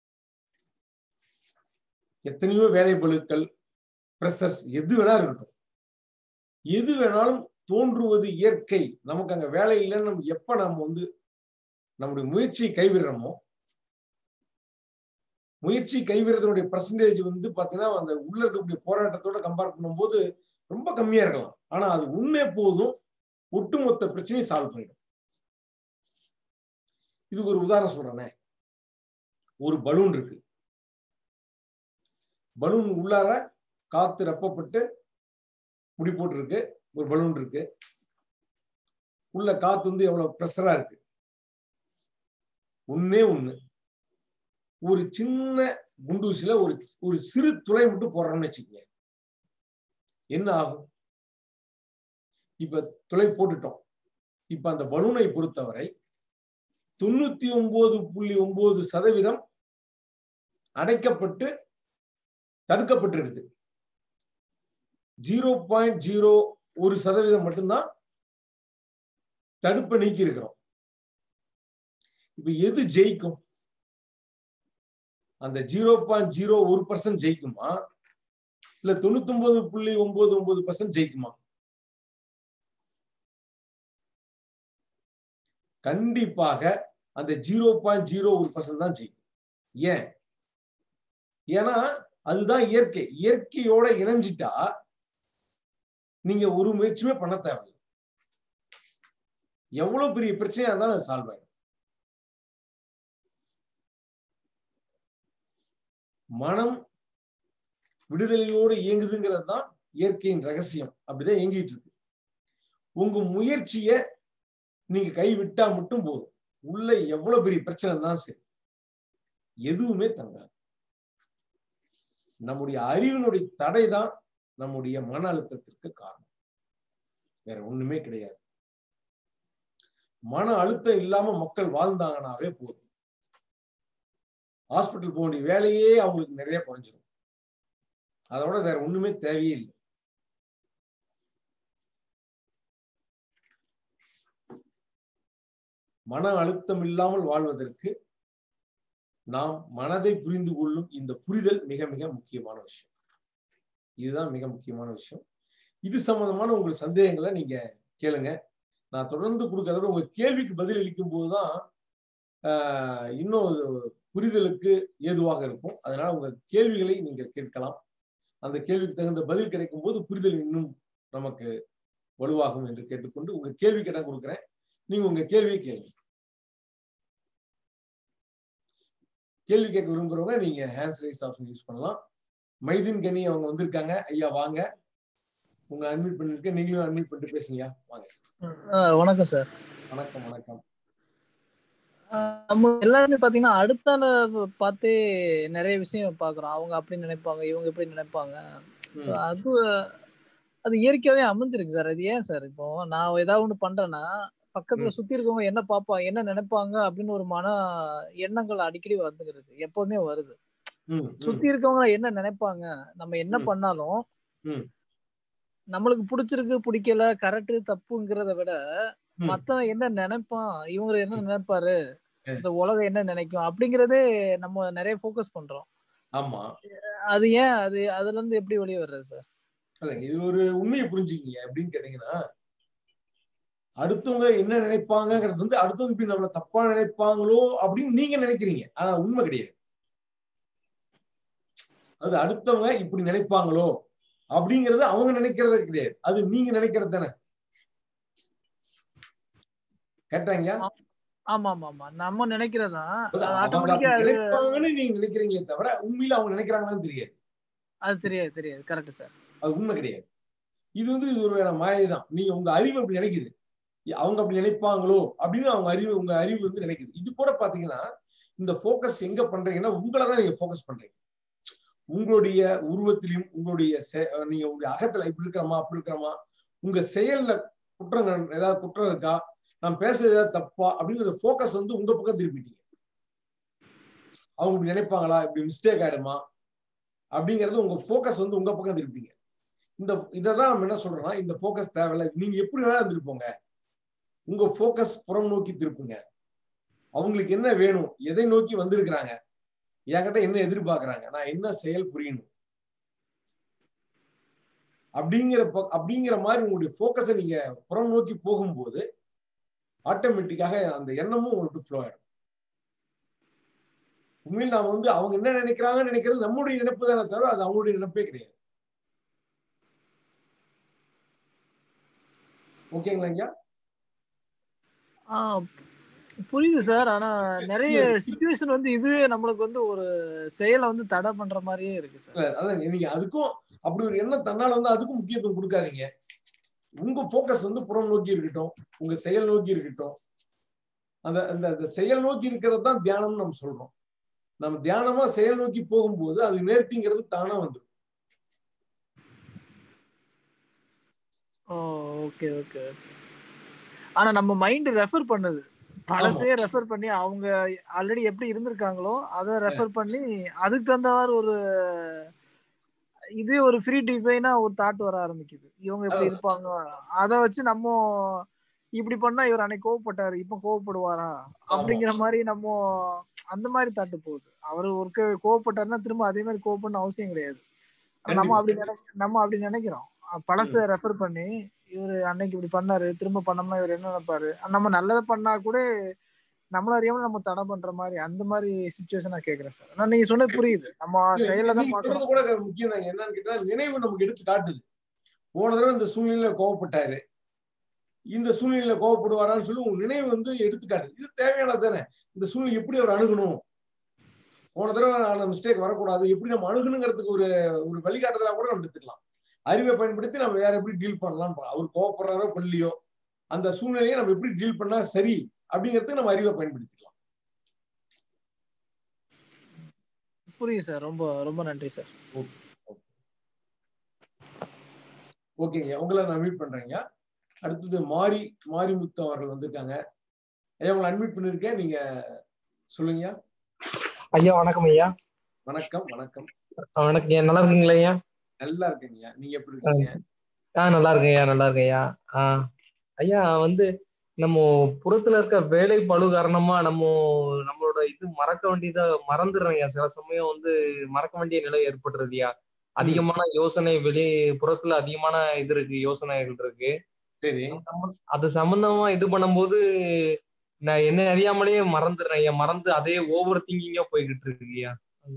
எத்தனையோ வேலை பளுக்கள் ப்ரெஷர்ஸ் எது வேணா இருக்கட்டும் எது வேணாலும் தோன்றுவது இயற்கை நமக்கு அங்க வேலை இல்லைன்னு நம்ம எப்ப நம்ம வந்து நம்முடைய முயற்சியை கைவிடுறோமோ முயற்சி கைவிடுறதுடைய பர்சன்டேஜ் வந்து பாத்தீங்கன்னா அந்த உள்ள இருக்கக்கூடிய போராட்டத்தோட கம்பேர் பண்ணும்போது ரொம்ப கம்மியா இருக்கலாம் ஆனா அது உண்மை போதும் ஒட்டுமொத்த பிரச்சனையும் சால்வ் பண்ணிடும் இதுக்கு ஒரு உதாரணம் சொல்றேனே ஒரு பலூன் இருக்கு பலூன் உள்ளார காத்து ரெப்பப்பட்டு முடி போட்டிருக்கு ஒரு பலூன் இருக்கு உள்ள காத்து வந்து எவ்வளவு ப்ரெஷரா இருக்கு ஒன்னே ஒண்ணு ஒரு சின்ன குண்டூசில ஒரு ஒரு சிறு துளை மட்டும் போடுறோம்னு வச்சுக்கோங்க என்ன ஆகும் இப்ப துளை போட்டுட்டோம் இப்ப அந்த பலூனை பொறுத்தவரை தொண்ணூத்தி ஒன்பது புள்ளி ஒன்பது சதவீதம் அடைக்கப்பட்டு தடுக்கப்பட்டிருக்குது ஜீரோ பாயிண்ட் ஜீரோ ஒரு சதவீதம் மட்டும்தான் தடுப்பை நீக்கி இருக்கிறோம் இப்ப எது ஜெயிக்கும் அந்த ஜீரோ பாயிண்ட் ஜீரோ ஒரு பர்சன்ட் ஜெயிக்குமா இல்ல தொண்ணூத்தி ஒன்பது புள்ளி ஒன்பது ஒன்பது பர்சன்ட் ஜெயிக்குமா கண்டிப்பாக அந்த ஜீரோ பாயிண்ட் ஜீரோ ஒரு பர்சன்ட் தான் ஜெயிக்கும் ஏன் ஏன்னா அதுதான் இயற்கை இயற்கையோட இணைஞ்சிட்டா நீங்க ஒரு முயற்சியுமே பண்ண தேவையில்லை எவ்வளவு பெரிய பிரச்சனையா இருந்தாலும் அது சால்வ் ஆயிடும் மனம் விடுதலையோடு இயங்குதுங்கிறது தான் இயற்கையின் ரகசியம் அப்படிதான் இயங்கிட்டு இருக்கு உங்க முயற்சிய நீங்க கைவிட்டா மட்டும் போதும் உள்ள எவ்வளவு பெரிய பிரச்சனை தான் சரி எதுவுமே தங்காது நம்முடைய அறிவினுடைய தடை தான் நம்முடைய மன அழுத்தத்திற்கு காரணம் வேற ஒண்ணுமே கிடையாது மன அழுத்தம் இல்லாம மக்கள் வாழ்ந்தாங்கனாவே போதும் ஹாஸ்பிட்டல் போக வேண்டிய வேலையே அவங்களுக்கு நிறைய குறைஞ்சிடும் அதோட வேற ஒண்ணுமே தேவையே இல்லை மன அழுத்தம் இல்லாமல் வாழ்வதற்கு நாம் மனதை புரிந்து கொள்ளும் இந்த புரிதல் மிக மிக முக்கியமான விஷயம் இதுதான் மிக முக்கியமான விஷயம் இது சம்பந்தமான உங்கள் சந்தேகங்களை நீங்க கேளுங்க நான் தொடர்ந்து கொடுக்கறத உங்க கேள்விக்கு பதில் அளிக்கும் போதுதான் இன்னும் புரிதலுக்கு ஏதுவாக இருக்கும் அதனால உங்க கேள்விகளை நீங்க கேட்கலாம் அந்த கேள்விக்கு தகுந்த பதில் கிடைக்கும் போது புரிதல் இன்னும் நமக்கு வலுவாகும் என்று கேட்டுக்கொண்டு உங்க கேள்வி கேட்டா கொடுக்குறேன் நீங்க உங்க கேள்வியை கேளுங்க கேள்வி கேட்க விரும்புறவங்க நீங்க ஹேண்ட்ஸ் ரைஸ் ஆப்ஷன் யூஸ் பண்ணலாம் மைதீன் கனி அவங்க வந்திருக்காங்க ஐயா வாங்க உங்க அட்மிட் பண்ணிருக்கேன் நீங்களும் அட்மிட் பண்ணிட்டு பேசுங்க வாங்க வணக்கம் சார் வணக்கம் வணக்கம் நம்ம எல்லாருமே பாத்தீங்கன்னா அடுத்தால பார்த்தே நிறைய விஷயம் பாக்குறோம் அவங்க அப்படி நினைப்பாங்க இவங்க இப்படி நினைப்பாங்க ஸோ அது அது இயற்கையாவே அமைஞ்சிருக்கு சார் அது ஏன் சார் இப்போ நான் ஏதாவது ஒண்ணு பண்றேன்னா பக்கத்துல சுத்தி இருக்கவங்க என்ன பாப்பா என்ன நினைப்பாங்க அப்படின்னு ஒரு மன எண்ணங்கள் அடிக்கடி வந்துகிறது எப்போதுமே வருது சுத்தி இருக்கவங்க என்ன நினைப்பாங்க நம்ம என்ன பண்ணாலும் நம்மளுக்கு பிடிச்சிருக்கு பிடிக்கல கரெக்ட் தப்புங்கிறத விட மத்தவன் என்ன நினைப்பான் இவங்க என்ன நினைப்பாரு இந்த உலகம் என்ன நினைக்கும் அப்படிங்கறதே நம்ம நிறைய ஃபோக்கஸ் பண்றோம் ஆமா அது ஏன் அது அதுல இருந்து எப்படி வெளியே வர்றது சார் அதான் இது ஒரு உண்மையை புரிஞ்சுக்கீங்க எப்படின்னு கேட்டீங்கன்னா அடுத்தவங்க என்ன நினைப்பாங்கிறது வந்து அடுத்தவங்க இப்படி நம்மள தப்பா நினைப்பாங்களோ அப்படின்னு நீங்க நினைக்கிறீங்க ஆனா உண்மை கிடையாது அது அடுத்தவங்க இப்படி நினைப்பாங்களோ அப்படிங்கறது அவங்க நினைக்கிறது கிடையாது அது நீங்க நினைக்கிறது தானே கேட்டாங்க ஆமா ஆமா ஆமா நம்ம நினைக்கிறதா நினைப்பாங்கன்னு நீங்க நினைக்கிறீங்களே தவிர உண்மையில அவங்க நினைக்கிறாங்களான்னு தெரியாது அது தெரியாது தெரியாது கரெக்ட் சார் அது உண்மை கிடையாது இது வந்து இது ஒரு மாயை தான் நீங்க உங்க அறிவு அப்படி நினைக்குது அவங்க அப்படி நினைப்பாங்களோ அப்படின்னு அவங்க அறிவு உங்க அறிவு வந்து நினைக்குது இது கூட பாத்தீங்கன்னா இந்த போக்கஸ் எங்க பண்றீங்கன்னா உங்களை தான் நீங்க போக்கஸ் பண்றீங்க உங்களுடைய உருவத்திலையும் உங்களுடைய நீங்க உங்களுடைய அகத்துல இப்படி இருக்கிறோமா அப்படி இருக்கிறோமா உங்க செயல்ல குற்றங்கள் ஏதாவது குற்றம் இருக்கா நான் பேசுறது ஏதாவது தப்பா அப்படின்னு போக்கஸ் வந்து உங்க பக்கம் திருப்பிட்டீங்க அவங்க இப்படி நினைப்பாங்களா இப்படி மிஸ்டேக் ஆயிடுமா அப்படிங்கறது உங்க போக்கஸ் வந்து உங்க பக்கம் திருப்பீங்க இந்த இதான் நம்ம என்ன சொல்றோம்னா இந்த போக்கஸ் தேவையில்லை நீங்க எப்படி வேணா இருந்திருப்போங்க உங்க போக்கஸ் புறம் நோக்கி திருப்புங்க அவங்களுக்கு என்ன வேணும் எதை நோக்கி வந்திருக்கிறாங்க என்கிட்ட என்ன எதிர்பார்க்கறாங்க நான் என்ன செயல் புரியணும் அப்படிங்கிற அப்படிங்கிற மாதிரி உங்களுடைய போக்கஸை நீங்க புறம் நோக்கி போகும்போது ஆட்டோமேட்டிக்காக அந்த எண்ணமும் உங்களுக்கு ஃப்ளோ ஆயிடும் உண்மையில் நாம வந்து அவங்க என்ன நினைக்கிறாங்கன்னு நினைக்கிறது நம்முடைய நினைப்பு தானே தவிர அது அவங்களுடைய நினைப்பே கிடையாது ஓகேங்களா ஐயா புரியுது சார் ஆனா நிறைய சுச்சுவேஷன் வந்து இதுவே நம்மளுக்கு வந்து ஒரு செயலை வந்து தடை பண்ற மாதிரியே இருக்கு சார் அதான் நீங்க அதுக்கும் அப்படி ஒரு எண்ணம் தன்னால வந்து அதுக்கும் முக்கியத்துவம் கொடுக்காதீங்க உங்க போக்கஸ் வந்து புறம் நோக்கி இருக்கட்டும் உங்க செயல் நோக்கி இருக்கட்டும் அந்த அந்த அந்த செயல் நோக்கி இருக்கிறது தான் தியானம்னு நம்ம சொல்றோம் நம்ம தியானமா செயல் நோக்கி போகும்போது அது நேர்த்திங்கிறது தானா வந்துடும் ஓகே ஓகே ஆனா நம்ம மைண்ட் ரெஃபர் பண்ணுது பழசே ரெஃபர் பண்ணி அவங்க ஆல்ரெடி எப்படி இருந்திருக்காங்களோ அதை ரெஃபர் பண்ணி அதுக்கு தகுந்த மாதிரி ஒரு இதே ஒரு ஃப்ரீ டிஃபைனா ஒரு தாட் வர ஆரம்பிக்குது இவங்க இப்படி இருப்பாங்க அதை வச்சு நம்ம இப்படி பண்ணா இவர் அன்னைக்கு கோவப்பட்டாரு இப்ப கோவப்படுவாரா அப்படிங்கிற மாதிரி நம்ம அந்த மாதிரி தாட்டு போகுது அவர் ஒருக்க கோவப்பட்டாருன்னா திரும்ப அதே மாதிரி கோவப்படணும் அவசியம் கிடையாது நம்ம அப்படி நம்ம அப்படி நினைக்கிறோம் பழச ரெஃபர் பண்ணி இவர் அன்னைக்கு இப்படி பண்ணாரு திரும்ப பண்ணோம்னா இவர் என்ன நினைப்பாரு நம்ம நல்லதை பண்ணா கூட நம்மள அறியாம நம்ம தடை பண்ற மாதிரி அந்த மாதிரி சுச்சுவேஷனா கேக்குறேன் சார் ஆனா நீங்க சொன்னது புரியுது நம்ம செயல தான் பாக்குறது கூட முக்கியம் தான் என்னன்னு கேட்டா நினைவு நமக்கு எடுத்து காட்டுது போன தடவை இந்த சூழ்நிலையில கோவப்பட்டாரு இந்த சூழ்நிலையில கோவப்படுவாரான்னு சொல்லி உங்க நினைவு வந்து எடுத்து காட்டுது இது தேவையானது தானே இந்த சூழ்நிலை எப்படி அவர் அணுகணும் போன தடவை அந்த மிஸ்டேக் வரக்கூடாது எப்படி நம்ம அணுகணுங்கிறதுக்கு ஒரு ஒரு வழிகாட்டுதலா கூட நம்ம எடுத்துக்கலாம் அறிவை பயன்படுத்தி நம்ம வேற எப்படி டீல் பண்ணலாம் அவர் கோவப்படுறாரோ பண்ணலையோ அந்த சூழ்நிலையை நம்ம எப்படி டீல் பண்ணா சரி அப்படிங்கிறதுக்கு நம்ம அறிவை பயன்படுத்திக்கலாம் புரியுது சார் ரொம்ப ரொம்ப நன்றி சார் ஓகேங்க உங்களை நான் மீட் பண்றேங்க அடுத்தது மாரி மாரிமுத்து அவர்கள் வந்திருக்காங்க ஐயா உங்களை அட்மிட் பண்ணிருக்கேன் நீங்க சொல்லுங்க ஐயா வணக்கம் ஐயா வணக்கம் வணக்கம் வணக்கம் ஐயா நல்லா இருக்கீங்களா ஐயா நல்லா இருக்கீங்க நீங்க எப்படி இருக்கீங்க ஆ நல்லா இருக்கேன் ஐயா நல்லா இருக்கேன் ஐயா ஆ ஐயா வந்து நம்ம புறத்துல இருக்க வேலை பழு காரணமா நம்ம நம்மளோட இது மறக்க வேண்டியதை மறந்துடுறோம் ஐயா சில சமயம் வந்து மறக்க வேண்டிய நிலை ஏற்பட்டுருதுயா அதிகமான யோசனை வெளி புறத்துல அதிகமான இது இருக்கு யோசனைகள் இருக்கு சரி அது சம்பந்தமா இது பண்ணும்போது நான் என்ன அறியாமலேயே மறந்துடுறேன் ஐயா மறந்து அதே ஓவர் திங்கிங்கா போய்கிட்டு இருக்கு ஐயா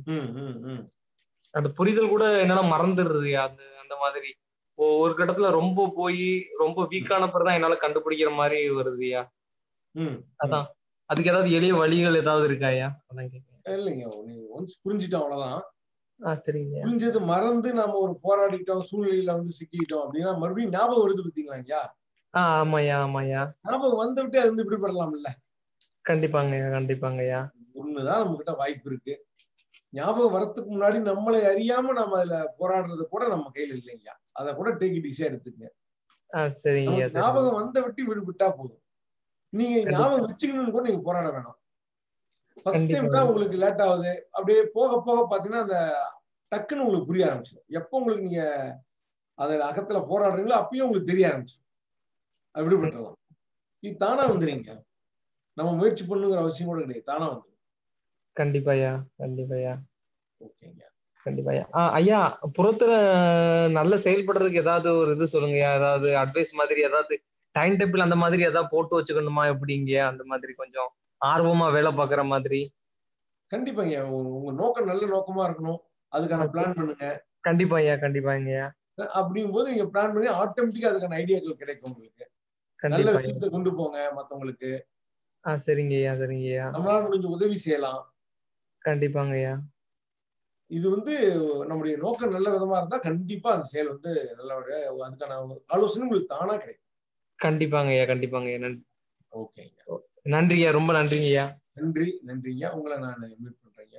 அந்த புரிதல் கூட என்னால மறந்துடுறதுயா அந்த அந்த மாதிரி ஒரு கட்டத்துல ரொம்ப போய் ரொம்ப வீக்கான பிறதான் என்னால கண்டுபிடிக்கிற மாதிரி வருதுயா அதான் அதுக்கு ஏதாவது எளிய வழிகள் ஏதாவது இருக்காயா அதான் கேட்கிறேன் இல்லைங்க நீங்க ஒன்ஸ் புரிஞ்சுட்டோம் அவ்வளவுதான் ஆ சரிங்க புரிஞ்சது மறந்து நாம ஒரு போராடிட்டோம் சூழ்நிலையில வந்து சிக்கிட்டோம் அப்படின்னா மறுபடியும் ஞாபகம் வருது பாத்தீங்களா ஐயா ஆ ஆமாய்யா ஆமாய்யா ஞாபகம் வந்து விட்டு அது வந்து விடுபடலாம்ல கண்டிப்பாங்கய்யா கண்டிப்பாங்கய்யா ஒண்ணுதான் நம்ம கிட்ட வாய்ப்பு இருக்கு ஞாபகம் வரத்துக்கு முன்னாடி நம்மளை அறியாம நம்ம அதுல போராடுறது கூட நம்ம கையில இல்லைங்கய்யா அதை கூட டேக் இட் ஈஸியா எடுத்துக்கங்க ஆ சரிங்கய்யா நமக்கு சரி ஞாபகம் வந்த விட்டு விடுபட்டா போதும் நீங்க ஞாபகம் வச்சுக்கணும்னு கூட நீங்க போராட வேணாம் ஃபர்ஸ்ட் டைம் கண்டிப்பா. தான் உங்களுக்கு லேட் ஆகுது அப்படியே போக போக பாத்தீங்கன்னா அந்த டக்குன்னு உங்களுக்கு புரிய ஆரம்பிச்சிடும் எப்போ உங்களுக்கு நீங்க அதுல அகத்துல போராடுறீங்களோ அப்பயும் உங்களுக்கு தெரிய ஆரம்பிச்சிடும் அது விடுபட்டுறலாம் இது தானா வந்துடுங்க நம்ம முயற்சி பண்ணுங்கிற அவசியம் கூட கிடையாது தானா வந்துடும் கண்டிப்பாய்யா கண்டிப்பாய்யா ஓகேங்க கண்டிப்பாய்யா ஆ ஐயா புறத்துல நல்ல செயல்படுறதுக்கு ஏதாவது ஒரு இது சொல்லுங்கய்யா ஏதாவது அட்வைஸ் மாதிரி ஏதாவது டைம் டேபிள் அந்த மாதிரி ஏதாவது போட்டு வச்சுக்கணுமா எப்படிங்கய்யா அந்த மாதிரி கொஞ்சம் ஆர்வமா வேலை பார்க்குற மாதிரி கண்டிப்பாங்க உங்க உங்க நோக்கம் நல்ல நோக்கமா இருக்கணும் அதுக்கான பிளான் பண்ணுங்க கண்டிப்பாய்யா கண்டிப்பாங்கய்யா அப்படிங்கும் போது நீங்க பிளான் பண்ணி ஆட்டோமேட்டிக்கா அதுக்கான ஐடியாக்கள் கிடைக்கும் உங்களுக்கு நல்ல கண்டிப்பாய்யா விஷயத்த கொண்டு போங்க மத்தவங்களுக்கு ஆ சரிங்கய்யா சரிங்கய்யா நம்மளால முடிஞ்ச உதவி செய்யலாம் கண்டிப்பாங்கய்யா இது வந்து நம்முடைய நோக்கம் நல்ல விதமா இருந்தா கண்டிப்பா அந்த செயல் வந்து நல்லபடியா அதுக்கான ஆலோசனை உங்களுக்கு தானா கிடைக்கும் கண்டிப்பாங்கய்யா கண்டிப்பாங்கய்யா நன்றி ஓகேங்க நன்றியா ரொம்ப நன்றிங்கய்யா நன்றி நன்றிங்க உங்களை நான் மீட் பண்றேங்க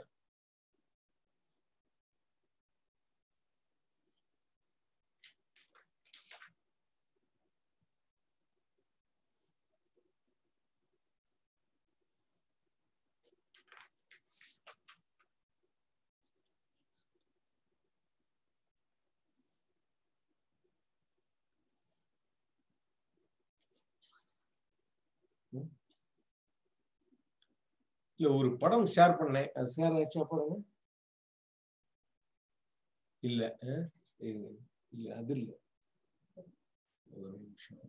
இல்ல ஒரு படம் ஷேர் பண்ணேன் அது ஷேர் ஆச்சா பாருங்க இல்ல அஹ், இருங்க. இல்ல அது இல்ல ஒரு நிமிஷம்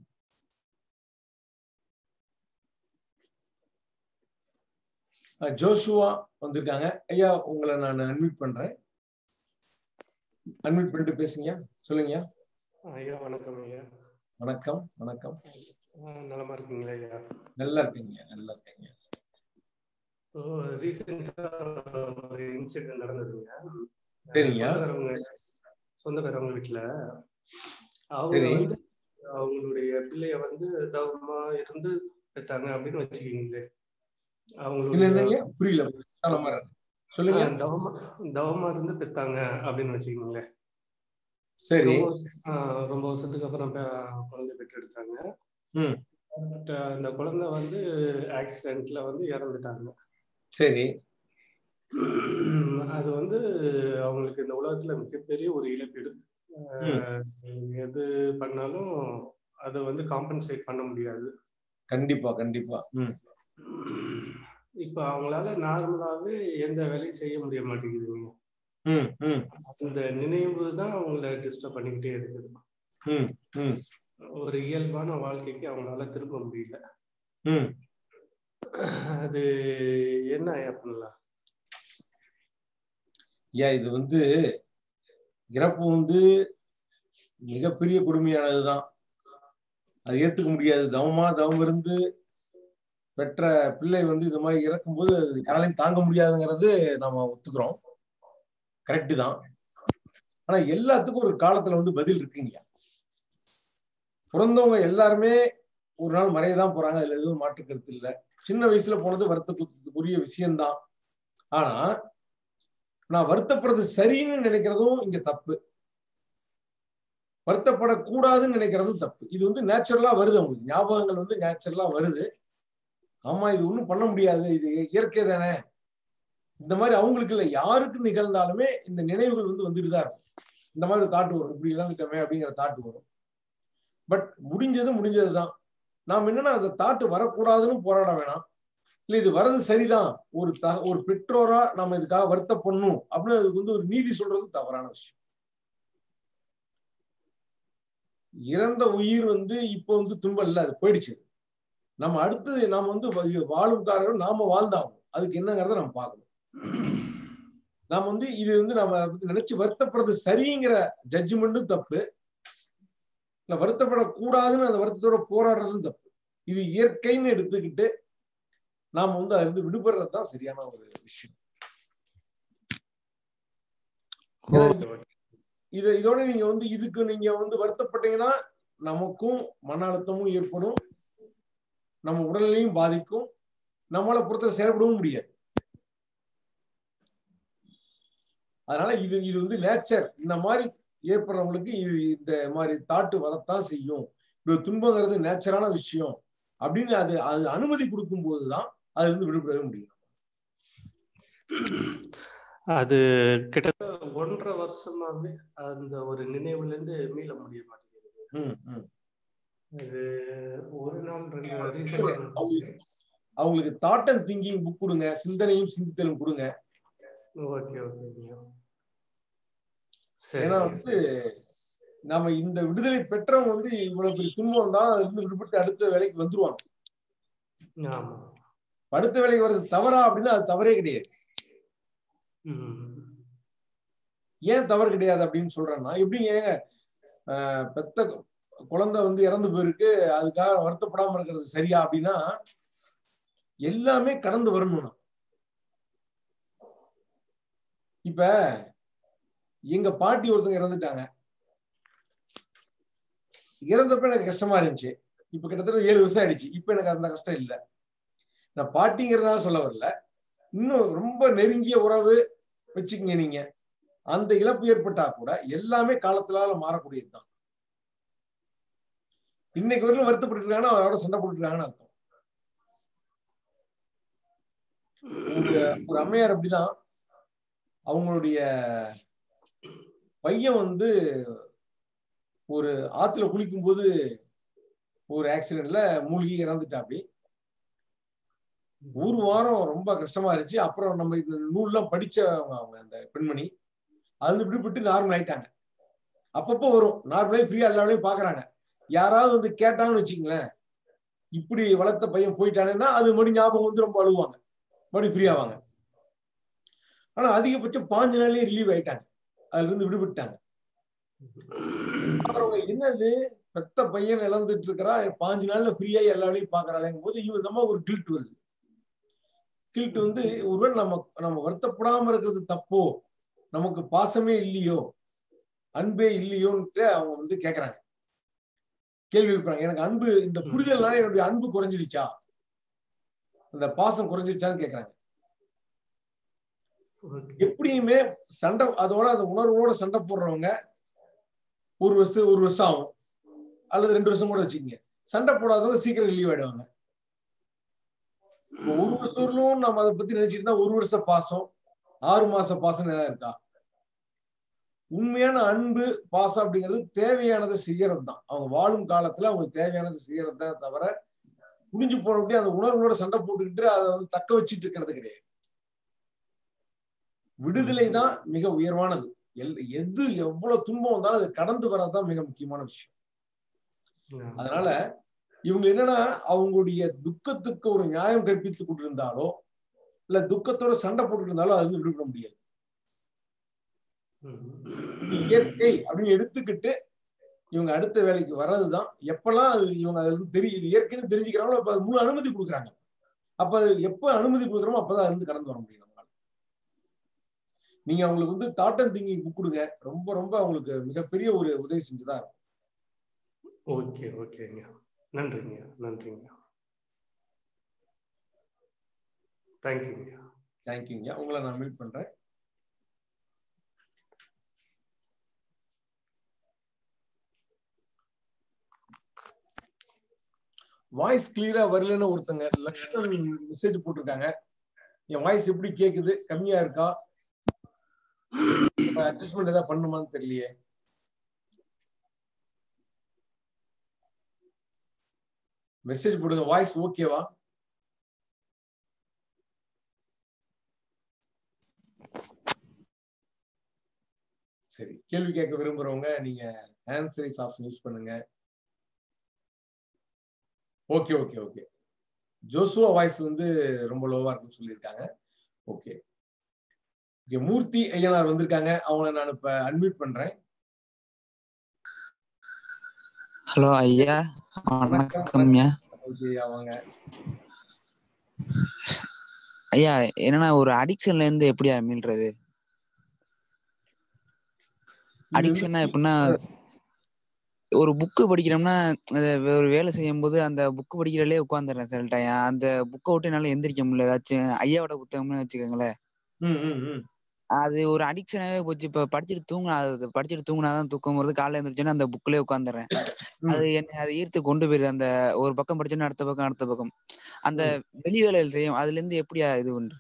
அஹ், ஜோஷுவா வந்திருக்காங்க ஐயா உங்களை நான் அன்மியூட் பண்றேன் அன்மியூட் பண்ணிட்டு பேசுங்க சொல்லுங்க ஐயா வணக்கம் ஐயா வணக்கம் வணக்கம் ஆ, நலமா இருக்கீங்களா ஐயா நல்லா இருக்கீங்க நல்லா இருக்கீங்க இப்போ ரீசெண்டா ஒரு இன்சிடென்ட் நடந்ததுங்க சரிங்க. சொந்தக்காரவங்க சொந்தக்காரவங்க வீட்டுல அவங்க சரி. வந்து அவங்களுடைய பிள்ளைய வந்து தவமா இருந்து பெத்தாங்க அப்படின்னு வச்சுக்கிங்களே இல்ல அவங்களுடைய என்னங்க புரியல நல்ல மாதிரி இருக்கு. சொல்லுங்க ஆ, தவமா தவமா இருந்து பெத்தாங்க அப்படின்னு வச்சுக்கிங்களேன் சரி ரொம்ப ஆ, ரொம்ப வருஷத்துக்கு அப்புறம் பெ- குழந்தை பெற்றெடுத்தாங்க ம் பட் அந்த குழந்தை வந்து ஆக்சிடென்ட்ல வந்து இறந்துட்டாங்க சரி அது வந்து அவங்களுக்கு இந்த உலகத்துல மிகப்பெரிய ஒரு இழப்பீடு அஹ் எது பண்ணாலும் அதை வந்து காம்பன்சேட் பண்ண முடியாது கண்டிப்பா கண்டிப்பா ம் இப்ப அவங்களால நார்மலாவே எந்த வேலையும் செய்ய முடிய மாட்டேங்குதுங்க ம் ம் அந்த நினைவு தான் அவங்கள டிஸ்டர்ப் பண்ணிக்கிட்டே இருக்குது ம் ம் ஒரு இயல்பான வாழ்க்கைக்கு அவங்களால திரும்ப முடியல ம் அது என்ன ஐயா பண்ணலாம் ஏன் இது வந்து இறப்பு வந்து மிகப்பெரிய கொடுமையானதுதான் அது ஏத்துக்க முடியாது தவமா தவம் இருந்து பெற்ற பிள்ளை வந்து இது மாதிரி இறக்கும்போது அது யாராலையும் தாங்க முடியாதுங்கிறது நாம ஒத்துக்கிறோம் கரெக்டு தான் ஆனா எல்லாத்துக்கும் ஒரு காலத்துல வந்து பதில் இருக்குங்க பிறந்தவங்க எல்லாருமே ஒரு நாள் மறையதான் போறாங்க அதுல எதுவும் மாற்று கருத்து இல்லை சின்ன வயசுல போனது வருத்தத்துக்குரிய விஷயம்தான் ஆனா நான் வருத்தப்படுறது சரின்னு நினைக்கிறதும் இங்க தப்பு வருத்தப்படக்கூடாதுன்னு நினைக்கிறதும் தப்பு இது வந்து நேச்சுரலா வருது அவங்களுக்கு ஞாபகங்கள் வந்து நேச்சுரலா வருது ஆமா இது ஒண்ணும் பண்ண முடியாது இது இயற்கை தானே இந்த மாதிரி அவங்களுக்கு இல்லை யாருக்கு நிகழ்ந்தாலுமே இந்த நினைவுகள் வந்து வந்துட்டு தான் இருக்கும் இந்த மாதிரி ஒரு தாட்டு வரும் இப்படி இழந்துட்டோமே அப்படிங்கிற தாட்டு வரும் பட் முடிஞ்சது முடிஞ்சதுதான் நாம் என்னன்னா அந்த தாட்டு வரக்கூடாதுன்னு போராட வேணாம் இல்ல இது வர்றது சரிதான் ஒரு த ஒரு பெற்றோரா நம்ம இதுக்காக வருத்தப்படணும் அப்படின்னு அதுக்கு வந்து ஒரு நீதி சொல்றது தவறான விஷயம் இறந்த உயிர் வந்து இப்போ வந்து துன்பம் இல்லை அது போயிடுச்சு நம்ம அடுத்து நாம வந்து வாழும் காரணம் நாம வாழ்ந்தாகும் அதுக்கு என்னங்கிறத நம்ம பார்க்கணும் நாம வந்து இது வந்து நம்ம நினைச்சு வருத்தப்படுறது சரிங்கிற ஜட்ஜ்மெண்ட்டும் தப்பு இல்ல வருத்தப்படக்கூடாதுன்னு அந்த வருத்தத்தோட போராடுறதும் தப்பு இது இயற்கைன்னு எடுத்துக்கிட்டு நாம வந்து அதுல இருந்து விடுபடுறது தான் சரியான ஒரு விஷயம் ஏன்னா இது- இது இதோட நீங்க வந்து இதுக்கு நீங்க வந்து வருத்தப்பட்டீங்கன்னா நமக்கும் மன அழுத்தமும் ஏற்படும் நம்ம உடல்நிலையும் பாதிக்கும் நம்மளை பொறுத்த செயல்படவும் முடியாது அதனால இது இது வந்து நேச்சர் இந்த மாதிரி ஏற்படுறவங்களுக்கு இது இந்த மாதிரி தாட்டு வரத்தான் செய்யும் இப்படி ஒரு துன்பங்கிறது நேச்சரான விஷயம் அப்படின்னு அது அது அனுமதி கொடுக்கும் போதுதான் அதுல இருந்து விடுபடவே முடியும் அது கிட்டத்தட்ட ஒன்றரை வருஷமாவே அந்த ஒரு நினைவுல இருந்து மீள முடிய மாட்டேங்குது ம், ம். அது ஒரு நாள் ரெண்டு ரீசெண்ட் அவங்களுக்கு தாட் அண்ட் திங்கிங் புக் கொடுங்க சிந்தனையும் சிந்தித்தலும் கொடுங்க ஓகே ஓகே ஏன்னா வந்து நாம இந்த விடுதலை பெற்றவங்க வந்து இவ்வளவு பெரிய துன்பம் தான் அதுல இருந்து விடுபட்டு அடுத்த வேலைக்கு வந்துருவாங்க ஆமா அடுத்த வேலைக்கு வர்றது தவறா அப்படின்னா அது தவறே கிடையாது ம். ஏன் தவறு கிடையாது அப்படின்னு சொல்றேன்னா எப்படிங்க ஆஹ் பெத்த குழந்தை வந்து இறந்து போயிருக்கு அதுக்காக வருத்தப்படாம இருக்கிறது சரியா அப்படின்னா எல்லாமே கடந்து வரணும் இப்ப எங்க பாட்டி ஒருத்தங்க இறந்துட்டாங்க இறந்தப்ப எனக்கு கஷ்டமா இருந்துச்சு இப்ப கிட்டத்தட்ட ஏழு வருஷம் ஆயிடுச்சு இப்ப எனக்கு அந்த கஷ்டம் இல்லை நான் பாட்டிங்கிறதா சொல்ல வரல இன்னும் ரொம்ப நெருங்கிய உறவு வச்சுக்கங்க நீங்க அந்த இழப்பு ஏற்பட்டா கூட எல்லாமே காலத்தினால மாறக்கூடியதுதான் இன்னைக்கு வரையிலும் வருத்தப்பட்டு இருக்காங்கன்னா அவரோட சண்டை போட்டுட்டு இருக்காங்கன்னு அர்த்தம் ஒரு ஒரு அம்மையார் அப்படிதான் அவங்களுடைய பையன் வந்து ஒரு ஆத்துல குளிக்கும் போது ஒரு ஆக்சிடென்ட்ல மூழ்கி இறந்துட்டாப்படி ஒரு வாரம் ரொம்ப கஷ்டமா இருந்துச்சு அப்புறம் நம்ம இந்த நூல்லாம் படிச்சவங்க அவங்க அந்த பெண்மணி அது விடுபட்டு நார்மல் ஆயிட்டாங்க அப்பப்போ வரும் நார்மலாக ஃப்ரீயா எல்லாரையும் பாக்குறாங்க யாராவது வந்து கேட்டாங்கன்னு வச்சுங்களேன் இப்படி வளர்த்த பையன் போயிட்டானேன்னா அது மறுபடியும் ஞாபகம் வந்து ரொம்ப அழுவாங்க மறுபடியும் ஃப்ரீ ஆவாங்க ஆனா அதிகபட்சம் பாஞ்சு நாள்லயே ரிலீவ் ஆயிட்டாங்க அதுல இருந்து விடுபட்டாங்க அப்புறம் அவங்க என்னது பெத்த பையன் இழந்துட்டு இருக்கிறா பாஞ்சு நாள்ல ஃப்ரீயா எல்லா வேலையும் பாக்குறாளேங்கும் போது இவங்க நம்ம ஒரு கில்ட் வருது கில்ட் வந்து ஒருவேளை நம்ம நம்ம வருத்தப்படாம இருக்கிறது தப்போ நமக்கு பாசமே இல்லையோ அன்பே இல்லையோன்ட்டு அவங்க வந்து கேக்குறாங்க கேள்வி எழுப்புறாங்க எனக்கு அன்பு இந்த புரிதல்னால என்னுடைய அன்பு குறைஞ்சிடுச்சா அந்த பாசம் குறைஞ்சிடுச்சான்னு கேக்குறாங்க எப்படியுமே சண்டை அதோட அந்த உணர்வோட சண்டை போடுறவங்க ஒரு வருஷம் ஒரு வருஷம் ஆகும் அல்லது ரெண்டு வருஷம் கூட வச்சுக்கோங்க சண்டை போடாதவங்க சீக்கிரம் ரிலீவ் ஆயிடுவாங்க இப்போ ஒரு வருஷம் நம்ம அதை பத்தி நினைச்சிட்டு இருந்தா ஒரு வருஷ பாசம் ஆறு மாச பாசம் ஏதாவது இருக்கா உண்மையான அன்பு பாசம் அப்படிங்கிறது தேவையானதை செய்யறது தான் அவங்க வாழும் காலத்துல அவங்க தேவையானதை செய்யறது தான் தவிர முடிஞ்சு போனபடி அந்த உணர்வோட சண்டை போட்டுக்கிட்டு அதை வந்து தக்க வச்சுட்டு இருக்கிறது கிடையாது விடுதலை தான் மிக உயர்வானது எல் எது எவ்வளவு துன்பம் வந்தாலும் அது கடந்து வர்றதுதான் மிக முக்கியமான விஷயம் அதனால இவங்க என்னன்னா அவங்களுடைய துக்கத்துக்கு ஒரு நியாயம் கற்பித்துக் கொண்டிருந்தாலோ இல்ல துக்கத்தோட சண்டை போட்டுட்டு இருந்தாலோ அது வந்து விடுபட முடியாது இயற்கை அப்படின்னு எடுத்துக்கிட்டு இவங்க அடுத்த வேலைக்கு வர்றதுதான் எப்பெல்லாம் அது இவங்க அதுல இருந்து தெரியுது இயற்கைன்னு தெரிஞ்சுக்கிறாங்களோ அப்ப அது முழு அனுமதி கொடுக்குறாங்க அப்ப அது எப்ப அனுமதி கொடுக்குறோமோ அப்பதான் அது வந்து கடந்து வர முடியும் நம்மளால நீங்க அவங்களுக்கு வந்து தாட் அண்ட் திங்கிங் புக் கொடுங்க ரொம்ப ரொம்ப அவங்களுக்கு மிகப்பெரிய ஒரு உதவி செஞ்சுதான் இருக்கும் ஓகே ஓகேங்க நன்றிங்க நன்றிங்க தேங்க்யூங்க தேங்க்யூங்க உங்களை நான் மீட் பண்றேன் வாய்ஸ் கிளியரா வரலன்னு ஒருத்தங்க லக்ஷ்மணன் மெசேஜ் போட்டிருக்காங்க என் வாய்ஸ் எப்படி கேக்குது கம்மியா இருக்கா அட்ஜஸ்ட்மெண்ட் ஏதாவது பண்ணுமான்னு தெரியலையே மெசேஜ் போடுங்க வாய்ஸ் ஓகேவா சரி கேள்வி கேட்க விரும்புறவங்க நீங்க ஹேண்ட் ரைஸ் ஆப்ஷன் யூஸ் பண்ணுங்க okay okay okay Joshua voice வந்து ரொம்ப லோவா இருக்குன்னு சொல்லியிருக்காங்க ஓகே ஓகே மூர்த்தி ஐயனார் வந்திருக்காங்க அவங்கள நான் இப்ப அட்மிட் பண்றேன் ஹலோ ஐயா வணக்கம் ஐயா ஓகே அவங்க ஐயா என்னன்னா ஒரு அடிக்ஷன்ல இருந்து எப்படியா மீள்றது அடிக்ஷன்னா எப்படின்னா ஒரு புக்கு படிக்கிறோம்னா அது ஒரு வேலை செய்யும் போது அந்த புக்கு படிக்கிறதுலே உட்காந்துடுறேன் சில டைம் அந்த புக்கை விட்டு என்னால எந்திரிக்க முடியல ஏதாச்சும் ஐயாவோட புத்தகம்னு வச்சுக்கோங்களேன் ம், ம், ம். அது ஒரு அடிக்ஷனாவே போச்சு இப்ப படிச்சுட்டு தூங்கினா அது படிச்சுட்டு தூங்கினாதான் தூக்கம் வருது காலைல எழுந்திரிச்சோன்னா அந்த புக்லயே உட்காந்துடுறேன் அது என்ன அதை ஈர்த்து கொண்டு போயிருது அந்த ஒரு பக்கம் படிச்சோன்னா அடுத்த பக்கம் அடுத்த பக்கம் அந்த வெளி வேலைகள் செய்யும் அதுல இருந்து எப்படியா இது பண்ற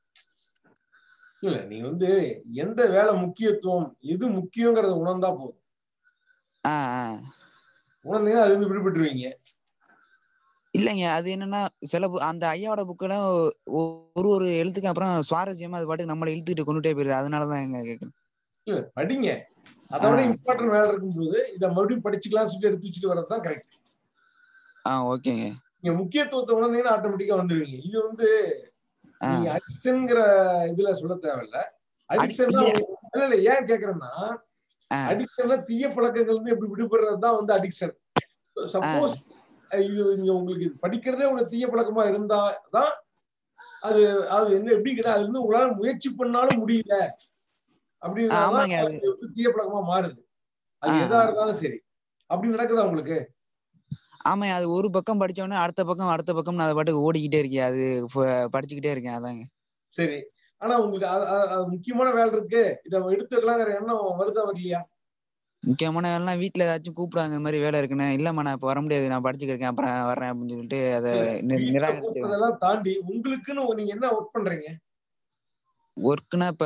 இல்ல நீ வந்து எந்த வேலை முக்கியத்துவம் எது முக்கியங்கிறத உணர்ந்தா போதும் ஆஹ் ஆஹ் உணர்ந்தீங்கன்னா அதுல இருந்து விடுபட்டுருவீங்க இல்லைங்க அது என்னன்னா சில bu- அந்த ஐயாவோட புக்கெல்லாம் ஒரு ஒரு எழுத்துக்கு அப்புறம் சுவாரஸ்யமா அது பாட்டுக்கு நம்மளை இழுத்துட்டு கொண்டுட்டே போயிருது அதனாலதான் எங்க கேக்குறேன் இல்ல படிங்க அதை விட இம்பார்ட்டன்ட் வேலை இருக்கும்போது இதை மறுபடியும் படிச்சுக்கலாம் சொல்லி எடுத்து வச்சுட்டு வரதுதான் கரெக்ட் ஆ ஓகேங்க நீங்க முக்கியத்துவத்தை உணர்ந்தீங்கன்னா ஆட்டோமேட்டிக்கா வந்துருவீங்க இது வந்து நீங்க அடிக்ஷன்ங்கிற இதுல சொல்ல தேவையில்ல அடிக்ஷன்னா இல்ல இல்ல ஏன் கேக்குறேன்னா அடிக்ஷன்னா தீய பழக்கங்கள் இருந்து எப்படி விடுபடுறது தான் வந்து அடிக்ஷன் சப்போஸ் இது நீங்க உங்களுக்கு இது படிக்கிறதே ஒரு தீய பழக்கமா இருந்தா தான் அது அது என்ன எப்படி கேட்டா அது வந்து உங்களால முயற்சி பண்ணாலும் முடியல அப்படின்னா ஆமாங்க, அது- அது வந்து தீய பழக்கமா மாறுது அது எதா இருந்தாலும் சரி அப்படி நடக்குதா உங்களுக்கு ஆமா அது ஒரு பக்கம் படிச்ச உடனே அடுத்த பக்கம் அடுத்த பக்கம் நான் அதை பாட்டுக்கு ஓடிக்கிட்டே இருக்கேன் அது ஃப- படிச்சுக்கிட்டே இருக்கேன் அதாங்க சரி ஆனா உங்களுக்கு அது- அது- அது முக்கியமான வேலை இருக்கு இதை எடுத்துக்கலாங்கிற எண்ணம் வருதா வரலையா முக்கியமான வேலைலாம் வீட்டுல ஏதாச்சும் கூப்பிடுவாங்க இந்த மாதிரி வேலை இருக்குன்னு இல்லம்மா நான் இப்ப வர முடியாது நான் படிச்சுக்கிறேன் அப்புறம் வர்றேன் அப்படின்னு சொல்லிட்டு அதை நி- வீட்டுல நிராகரிச்சிருவேன் கூப்பிடுறதெல்லாம் தாண்டி உங்களுக்குன்னு நீங்க என்ன ஒர்க் பண்றீங்க ஒர்க்குனா இப்ப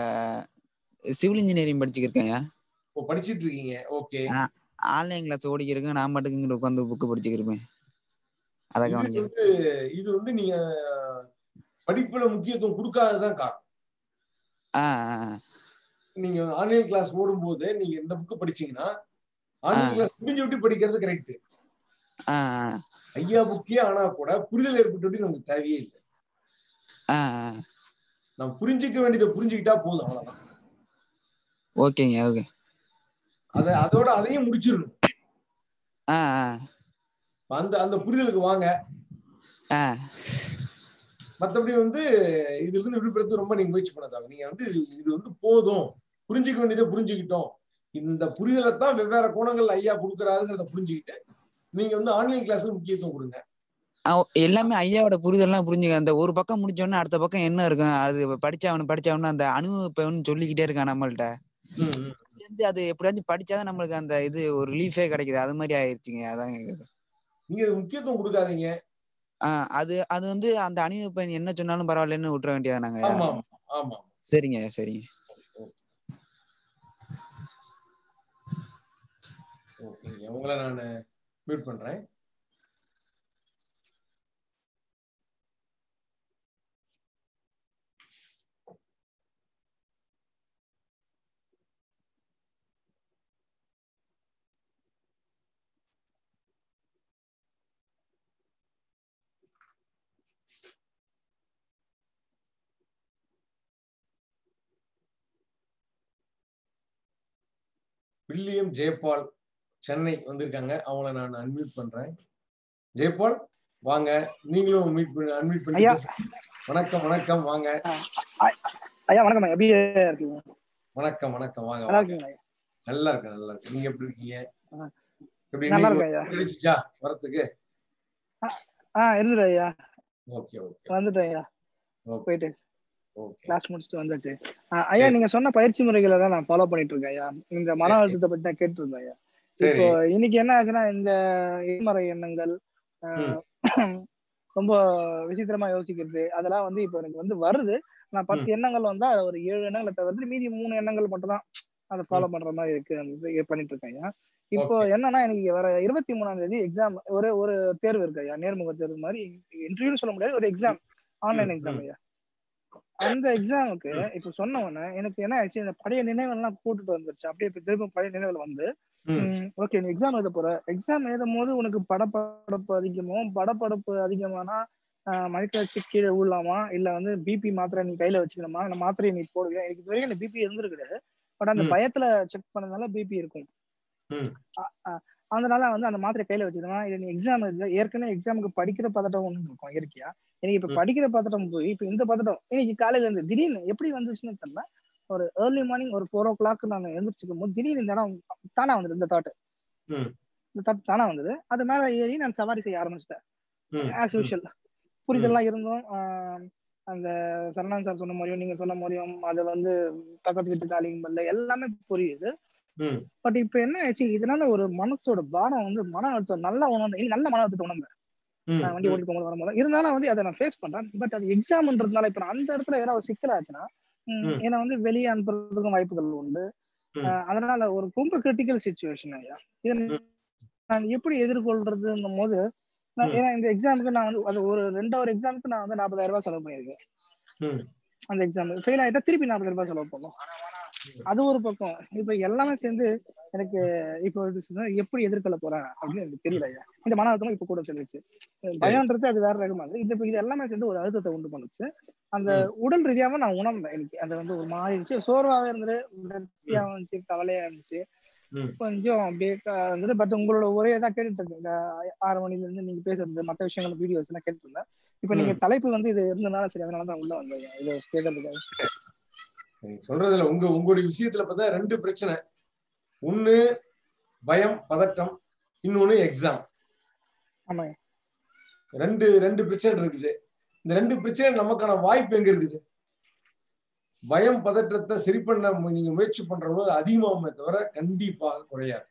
சிவில் இன்ஜினியரிங் படிச்சுக்கிருக்கேன் இப்போ படிச்சிட்டு இருக்கீங்க ஓகே ஆன்லைன் கிளாஸ் ஓடிக்கிருக்கேன் நான் பாட்டுக்கு இங்கிட்டு உட்காந்து புக்கு படிச்சுக்கிருப்பேன் அதை இது கவனிக்கிறேன் வந்து இது வந்து நீங்க படிப்புல முக்கியத்துவம் கொடுக்காததான் காரணம் ஆஹ் ஆஹ் நீங்க ஆன்லைன் கிளாஸ் ஓடும்போது நீங்க இந்த புக்கு படிச்சீங்கன்னா ஆன்லைன் கிளாஸ் முடிஞ்சு விட்டு படிக்கிறது கரெக்ட் ஆஹ் ஆஹ் ஐயா புக்கே ஆனா கூட புரிதல் ஏற்பட்டு நமக்கு தேவையே இல்லை ஆஹ் ஆஹ் நம்ம புரிஞ்சுக்க வேண்டியதை புரிஞ்சுக்கிட்டா போதும் அவ்வளவுதான் ஓகேங்க ஓகே அத அதோட அதையும் முடிச்சிடணும் ஆஹ் ஆஹ் அந்த அந்த புரிதலுக்கு வாங்க ஆஹ் மத்தபடி வந்து இதுல இருந்து விடுபடுறது ரொம்ப நீங்க முயற்சி பண்ண தேவை நீங்க வந்து இது- இது வந்து போதும் புரிஞ்சுக்க வேண்டியதை புரிஞ்சுக்கிட்டோம் இந்த புரிதலை தான் வெவ்வேறு கோணங்கள் ஐயா கொடுக்குறாருங்கிறத புரிஞ்சுக்கிட்டு நீங்க வந்து ஆன்லைன் கிளாஸுக்கு முக்கியத்துவம் கொடுங்க அவ- எல்லாமே ஐயாவோட புரிதல்லாம் புரிஞ்சுக்க அந்த ஒரு பக்கம் முடிச்ச உடனே அடுத்த பக்கம் என்ன இருக்கும் அது படிச்சாவணும் படிச்சாவணும் அந்த அனுபவம்னு சொல்லிக்கிட்டே இருக்கான் நம்மள்ட்ட ம், ம். இதுல இருந்து அது எப்படியாச்சும் படிச்சாதான் நம்மளுக்கு அந்த இது ஒரு ரிலீஃபே கிடைக்குது அது மாதிரி ஆயிருச்சுங்க அதாங்க கேக்குறேன். நீங்க இதுக்கு முக்கியத்துவம் கொடுக்காதீங்க ஆஹ் அது அது வந்து அந்த அணிவு பெண் என்ன சொன்னாலும் பரவாயில்லன்னு விட்டுற வேண்டியதானாங்க ஆமா ஆமா ஆமா சரிங்க சரிங்க ஓகேங்க உங்களை நான் மியூட் பண்றேன் வில்லியம் ஜெயபால் சென்னை வந்திருக்காங்க அவங்கள நான் அன்மியூட் பண்றேன் ஜெயபால் வாங்க நீங்களும் மீட் பண்ணி அன்மியூட் பண்ணி ஐயா. பேசுங்க. வணக்கம் வணக்கம் வாங்க ஐயா வணக்கம் எப்படி இருக்கீங்க வணக்கம் வணக்கம் வாங்க நல்லா வாங்க இருக்கீங்களா ஐயா? நல்லா இருக்கேன் நல்லா இருக்கேன் நீங்க எப்படி இருக்கீங்க ஆ. எப்படி நல்லா இன்னைக்கு இருக்கேன் ஐயா. கிடைச்சிச்சா வரத்துக்கு ஆ இருந்துரு ஐயா ஓகே ஓகே வந்துட்டேன் ஐயா ஓகே போயிட்டு ஓகே கிளாஸ் முடிச்சுட்டு வந்தாச்சு ஆ, ஐயா நீங்க சொன்ன பயிற்சி முறைகளை தான் நான் ஃபாலோ பண்ணிட்டு இருக்கேன் ஐயா இந்த மன சரி. அழுத்தத்தை பத்தி தான் கேட்டு இருந்தேன் ஐயா சரி. இப்போ இன்னைக்கு என்ன ஆச்சுன்னா இந்த எதிர்மறை எண்ணங்கள் ஆ, ரொம்ப விசித்திரமா யோசிக்கிறது அதெல்லாம் வந்து இப்போ எனக்கு வந்து வருது நான் பத்து எண்ணங்கள் வந்தா அது ஒரு ஏழு எண்ணங்களை தவிர்த்து மீதி மூணு எண்ணங்கள் மட்டும் தான் அதை ஃபாலோ பண்ற மாதிரி இருக்கு அந்த இது பண்ணிட்டு இருக்கேன் ஐயா இப்போ என்னன்னா எனக்கு வர இருபத்தி மூணாம் தேதி எக்ஸாம் ஒரு ஒரு தேர்வு இருக்கு ஐயா நேர்முக தேர்வு மாதிரி இன்டர்வியூன்னு சொல்ல முடியாது ஒரு எக்ஸாம் ஆன்லைன் எக்ஸாம் ஐயா அந்த எக்ஸாமுக்கு இப்ப சொன்ன உடனே எனக்கு என்ன ஆச்சு இந்த பழைய நினைவெல்லாம் கூட்டிட்டு வந்துருச்சு அப்படியே இப்ப திரும்ப பழைய நினைவுல வந்து ஓகே நீ எக்ஸாம் எழுத போற எக்ஸாம் எழுதும் போது உனக்கு படப்படப்பு அதிகமோ படப்படப்பு அதிகமானா மயக்க வச்சு கீழே விழலாமா இல்ல வந்து பிபி மாத்திரை நீ கையில வச்சுக்கணுமா இல்ல மாத்திரையை நீ போடுவியா எனக்கு இது வரைக்கும் பிபி இருந்திருக்கு கிடையாது பட் அந்த ம். பயத்துல செக் பண்ணதுனால பிபி இருக்கும் ம். அ- அ- அதனால வந்து அந்த மாத்திரை கையில வச்சுக்கணுமா இல்ல நீ எக்ஸாம் எழுத ஏற்கனவே எக்ஸாமுக்கு படிக்கிற பதட்டம் ஒண்ணு இருக்கும் இயற்கையா எனக்கு இப்ப ம். படிக்கிற பதட்டம் போய் இப்ப இந்த பதட்டம் இன்னைக்கு காலையில இருந்து திடீர்னு எப்படி வந்துச்சுன்னு தெரியல ஒரு ஏர்லி மார்னிங் ஒரு ஃபோர் ஓ கிளாக் நான் எழுந்திரிச்சிக்கும் போது திடீர்னு இந்த இடம் தானா வந்தது இந்த தாட் ம் இந்த தாட் தானா வந்தது அது மேல ஏறி நான் சவாரி செய்ய ஆரம்பிச்சிட்டேன் ம் ஆஸ் யூஷுவல் புரிதெல்லாம் இருந்தும் ஆஹ் அந்த சரணன் சார் சொன்ன மாதிரியும் நீங்க சொன்ன மாதிரியும் அது வந்து பக்கத்து வீட்டு காலிங் பல்ல எல்லாமே புரியுது ம் பட் இப்ப என்ன ஆச்சு இதனால ஒரு மனசோட பாரம் வந்து மன அழுத்தம் நல்லா உணர்ந்து இன்னைக்கு நல்ல மன அழுத்தத்தை உணர்ந்தேன் ம் நான் வண்டி ஓட்டி போகும்போது வரும்போது இருந்தாலும் வந்து அதை நான் ஃபேஸ் பண்றேன் பட் அது எக்ஸாம்ன்றதுனால இப்ப நான் அந்த இடத்துல ஏதாவது ஒரு சிக்கலாச்சுன்னா ம், ம் என்னை வந்து வெளியே அனுப்புறதுக்கும் வாய்ப்புகள் உண்டு ம் ஆஹ் அதனால ஒரு ரொம்ப கிரிட்டிக்கல் சுச்சுவேஷன் ஐயா இதை ம் நான் எப்படி எதிர்கொள்றதுன்னும் போது நான் ம் ஏன்னா இந்த எக்ஸாமுக்கு நான் வந்து அது ஒரு ரெண்டாவது எக்ஸாமுக்கு நான் வந்து நாற்பதாயிரம் ரூபாய் செலவு பண்ணியிருக்கேன் ம் அந்த எக்ஸாம் ஃபெயில் ஆயிட்டா திருப்பி நாற்பதாயிரம் ரூபாய் செலவு பண்ணும் அது ஒரு பக்கம் இப்ப எல்லாமே சேர்ந்து எனக்கு இப்போ இது சொன்னா எப்படி எதிர்கொள்ள போறேன் அப்படின்னு எனக்கு தெரியல ஐயா இந்த மன அழுத்தமும் இப்ப கூட சொல்லிச்சு சரி பயம்ன்றது அது வேற ரகமா இருக்கு இது இப்ப இது எல்லாமே சேர்ந்து ஒரு அழுத்தத்தை உண்டு பண்ணுச்சு அந்த ம் உடல் ரீதியாவும் நான் உணர்ந்தேன் எனக்கு அது வந்து ஒரு மாதிரி இருந்துச்சு சோர்வாவே இருந்தது ம் விரக்தியாவும் இருந்துச்சு கவலையா இருந்துச்சு ம் கொஞ்சம் அப்படியே க- இருந்தது பட் உங்களோட ஒரே தான் கேட்டுட்டு இருக்கேன் இந்த ஆறு மணில இருந்து நீங்க பேசுறது மற்ற விஷயங்கள் வீடியோஸ் எல்லாம் கேட்டுட்டு இருந்தேன் இப்ப நீங்க ம் தலைப்பு வந்து இது இருந்தனால சரி அதனால தான் உள்ள வந்தேன் இது கேட்கறதுக்காக நீங்க சொல்றதுல உங்க உங்களுடைய விஷயத்துல பார்த்தா ரெண்டு பிரச்சனை ஒண்ணு பயம் பதட்டம் இன்னொன்னு எக்ஸாம் ஆமாங்க ரெண்டு ரெண்டு பிரச்சனை இருக்குது இந்த ரெண்டு பிரச்சனை நமக்கான வாய்ப்பு எங்க இருக்குது பயம் பதற்றத்தை சரி பண்ண மு- நீங்க முயற்சி பண்ற போது அதிகமாகுமே தவிர கண்டிப்பாக குறையாது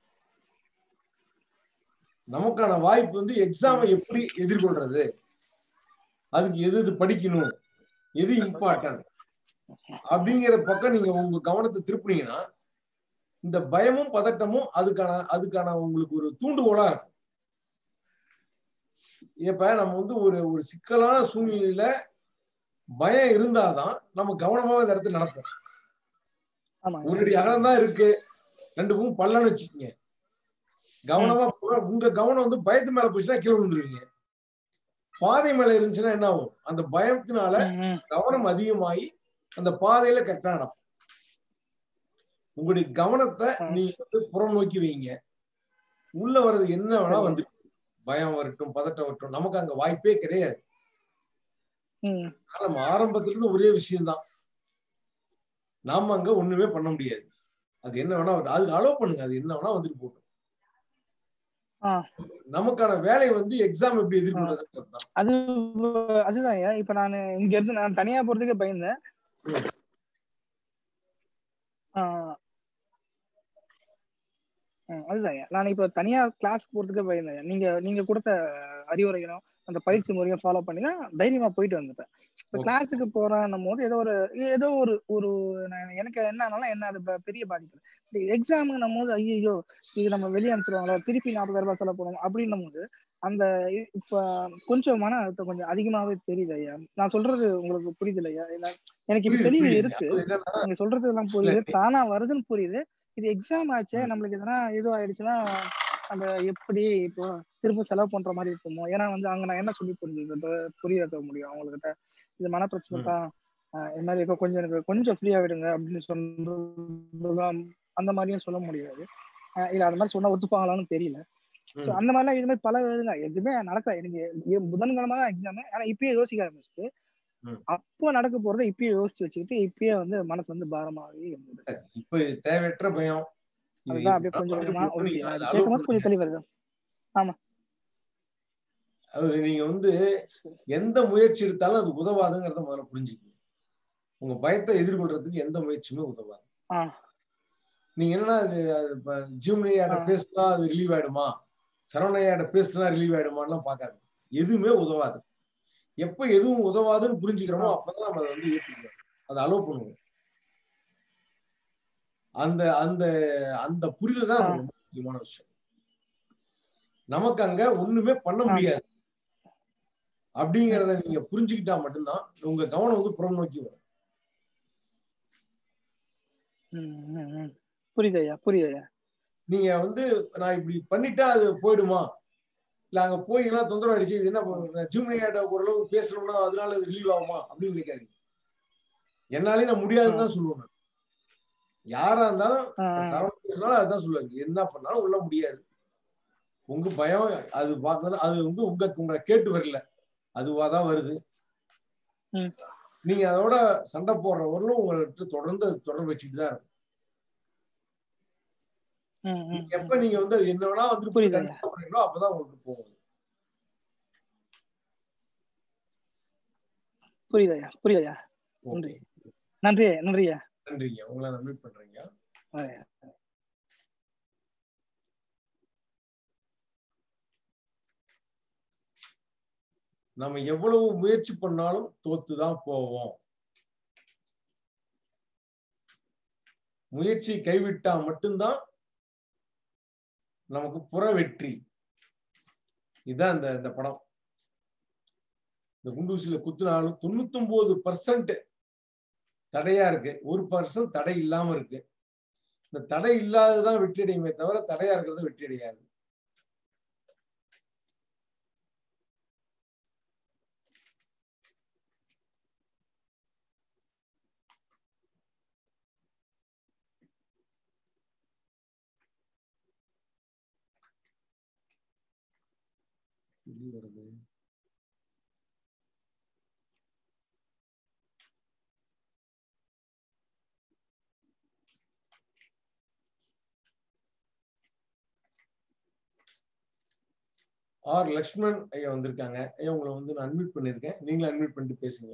நமக்கான வாய்ப்பு வந்து எக்ஸாமை எப்படி எதிர்கொள்றது அதுக்கு எது எது படிக்கணும் எது இம்பார்ட்டன்ட் அப்படிங்கிற பக்கம் நீங்க உங்க கவனத்தை திருப்புனீங்கன்னா இந்த பயமும் பதட்டமும் அதுக்கான அதுக்கான உங்களுக்கு ஒரு தூண்டுகோலா இருக்கும் இப்ப நம்ம வந்து ஒரு ஒரு சிக்கலான சூழ்நிலையில பயம் இருந்தாதான் நம்ம கவனமாக இந்த இடத்துல நடப்போம் ஆமாங்க ஒரு அடி அகலம் தான் இருக்கு ரெண்டு பூம் பள்ளம்னு வச்சுக்கோங்க கவனமா போக- உங்க கவனம் வந்து பயத்து மேல போச்சுன்னா கீழே விழுந்துருவீங்க பாதை மேல இருந்துச்சுன்னா என்ன ஆகும் அந்த பயத்தினால ம், ம். கவனம் அதிகமாகி அந்த பாதையில கரெக்டா நடக்கும் உங்களுடைய கவனத்தை ஆ, நீங்க வந்து புறம் நோக்கி வைங்க உள்ள வர்றது என்ன வேணா சரிங்க வந்து பயம் வரட்டும் பதட்டம் வரட்டும் நமக்கு அங்க வாய்ப்பே கிடையாது ம் ஆனா நம்ம ஆரம்பத்துல இருந்து ஒரே விஷயம்தான் நாம அங்க ஒண்ணுமே பண்ண முடியாது அது என்ன வேணா வரட்டும். அதுக்கு அலோவ் பண்ணுங்க அது என்ன வேணா வந்துட்டு போகட்டும் ஆ நமக்கான வேலை வந்து எக்ஸாம் எப்படி ஆ எதிர்கொள்றதுன்றது தான் அது அதுதான் ஐயா இப்ப நான் இங்க இருந்து நான் தனியா போறதுக்கே பயந்தேன் ம், ஆஹ் ம், அதுதான் ஐயா நான் இப்ப தனியா கிளாஸ் போறதுக்கே பயந்தேன் ஐயா. நீங்க நீங்க கொடுத்த அறிவுரைகளும் அந்த பயிற்சி முறையும் ஃபாலோ பண்ணி தான் தைரியமா போயிட்டு வந்துட்டேன் இப்ப ஓகே கிளாஸுக்கு போறேன்னும் போது ஏதோ ஒரு ஏதோ ஒரு ஒரு நான் எனக்கு என்ன ஆனாலும் என்ன அது ப- பெரிய பாதிப்பு எக்ஸாமுங்கும் போது ஐயோ இது நம்ம வெளியே அனுப்பிச்சிருவாங்களோ திருப்பி நாற்பதாயிரம் ரூபாய் செலவு பண்ணணும் அப்படின்னும் போது அந்த இ- இப்ப கொஞ்சம் மன அழுத்தம் கொஞ்சம் அதிகமாவே தெரியுது ஐயா நான் சொல்றது உங்களுக்கு புரியுது ஐயா ஏன்னா எனக்கு இப்ப புரியுது தெளிவு புரியுது இருக்கு அது என்னன்னா நீங்க சொல்றது எல்லாம் இல்ல புரியுது தானா வருதுன்னு புரியுது இது எக்ஸாம் ஆச்சே ம், நம்மளுக்கு எதனா இது ஆயிடுச்சுன்னா அந்த எப்படி இப்போ திரும்ப செலவு பண்ற மாதிரி இருக்குமோ ஏன்னா வந்து அங்க நான் என்ன சொல்லி புரிஞ்சுக்கிட்டு புரிய வைக்க முடியும் அவங்ககிட்ட இது மன பிரச்சனை ம், தான் ஆஹ் இது மாதிரி இப்போ கொஞ்சம் எனக்கு கொஞ்சம் ஃப்ரீயா விடுங்க அப்படின்னு சொல்றதுலாம் அந்த மாதிரியும் சொல்ல முடியாது ஆஹ் இல்ல அந்த மாதிரி சொன்னா ஒத்துப்பாங்களான்னு தெரியல ஸோ ம், அந்த மாதிரிலாம் இது மாதிரி பல இதுங்க எதுவுமே நடக்கல எனக்கு எ- புதன்கிழமை தான் எக்ஸாம் ஆனா இப்பயே யோசிக்க ஆரம்பிச்சுட்டு ம். அப்போ நடக்க போறதை இப்பயே யோசிச்சு வச்சுக்கிட்டு இப்பயே வந்து மனசு வந்து பாரமாவே இருந்தது இப்ப இது தேவையற்ற பயம் இது அதுதான் அப்படியே இப்படி கொஞ்சம் வந்துட்டு கொஞ்சமா போகணும் ஓகே நீங்க நான் அதை இது அலோவ் கேட்கும்போது பண்ணுங்க கொஞ்சம் தெளிவு வருது ஆமா அது நீங்க வந்து சரி. எந்த முயற்சி எடுத்தாலும் அது உதவாதுங்கிறத முதல்ல புரிஞ்சுக்கணும் உங்க பயத்தை எதிர்கொள்றதுக்கு எந்த முயற்சியுமே உதவாது ஆ நீங்க என்னன்னா அது அது இப்ப ஜிம்னியாட்ட ஆ பேசினா அது ரிலீவ் ஆயிடுமா சரவணையாட்ட பேசினா ரிலீவ் ஆயிடுமான்லாம் பார்க்காது எதுவுமே உதவாது எப்ப எதுவும் உதவாதுன்னு ஆ புரிஞ்சுக்கிறோமோ அப்பதான் நம்ம அதை வந்து ஏற்றுக்கணும் அதை அலோவ் பண்ணுவோம் அந்த அந்த அந்த புரிதல் தான் ஆ நமக்கு ரொம்ப முக்கியமான விஷயம் நமக்கு அங்க ஒண்ணுமே பண்ண ஆ முடியாது ம், அப்படிங்கிறத நீங்க புரிஞ்சுக்கிட்டா மட்டும்தான் உங்க கவனம் வந்து புறம் நோக்கி வரும் ம், ம், ம். புரியுது ஐயா புரியுது ஐயா நீங்க வந்து நான் இப்படி பண்ணிட்டா அது போயிடுமா இல்ல அங்க போய் எல்லாம் தொந்தரவு ஆயிடுச்சு இது என்ன ஜிம்னியாட்ட ஓரளவு பேசணும்னா அதனால அது ரிலீவ் ஆகுமா அப்படின்னு நினைக்காதீங்க என்னாலே நான் ஆ முடியாதுன்னு தான் சொல்லுவேன் நான். யாரா இருந்தாலும் ஆ சரவணன் பேசினாலும் அதுதான் சொல்லுவாங்க என்ன பண்ணாலும் உள்ள முடியாது உங்க பயம் அது பார்க்கறது அது வந்து உங்க உங்களை கேட்டு வரல அதுவா தான் வருது ம் நீங்க அதோட சண்டை போடுறவர்களும் உங்கள்கிட்ட தொடர்ந்து அது தொடர்பு வச்சுட்டு தான் இருக்கும் ம், ம், நீங்க எப்ப நீங்க வந்து அது என்ன வேணா வந்து புரியுதுங்க. கண்டிப்பா பண்றீங்களோ அப்பதான் உங்களுக்கு போகும் புரியுது ஐயா புரியுது ஐயா நன்றி நன்றி ஐயா, நன்றி ஐயா நன்றிங்க உங்களை நான் மீட் பண்றீங்க ஐயா. நம்ம எவ்வளவு முயற்சி பண்ணாலும் தோத்துதான் போவோம் முயற்சி கைவிட்டா மட்டும்தான் நமக்கு புற வெற்றி இதுதான் இந்த இந்த படம் இந்த குண்டூசியில குத்துனாலும் தொண்ணூத்தொன்பது பர்சன்ட் தடையா இருக்கு ஒரு பர்சன்ட் தடை இல்லாம இருக்கு இந்த தடை இல்லாததான் வெற்றி அடையுமே தவிர தடையா இருக்கிறது வெற்றி அடையாது எப்படி வருது ஆர் லக்ஷ்மண் ஐயா வந்திருக்காங்க ஐயா உங்களை வந்து நான் அட்மிட் பண்ணிருக்கேன் நீங்களும் அட்மிட் பண்ணிட்டு பேசுங்க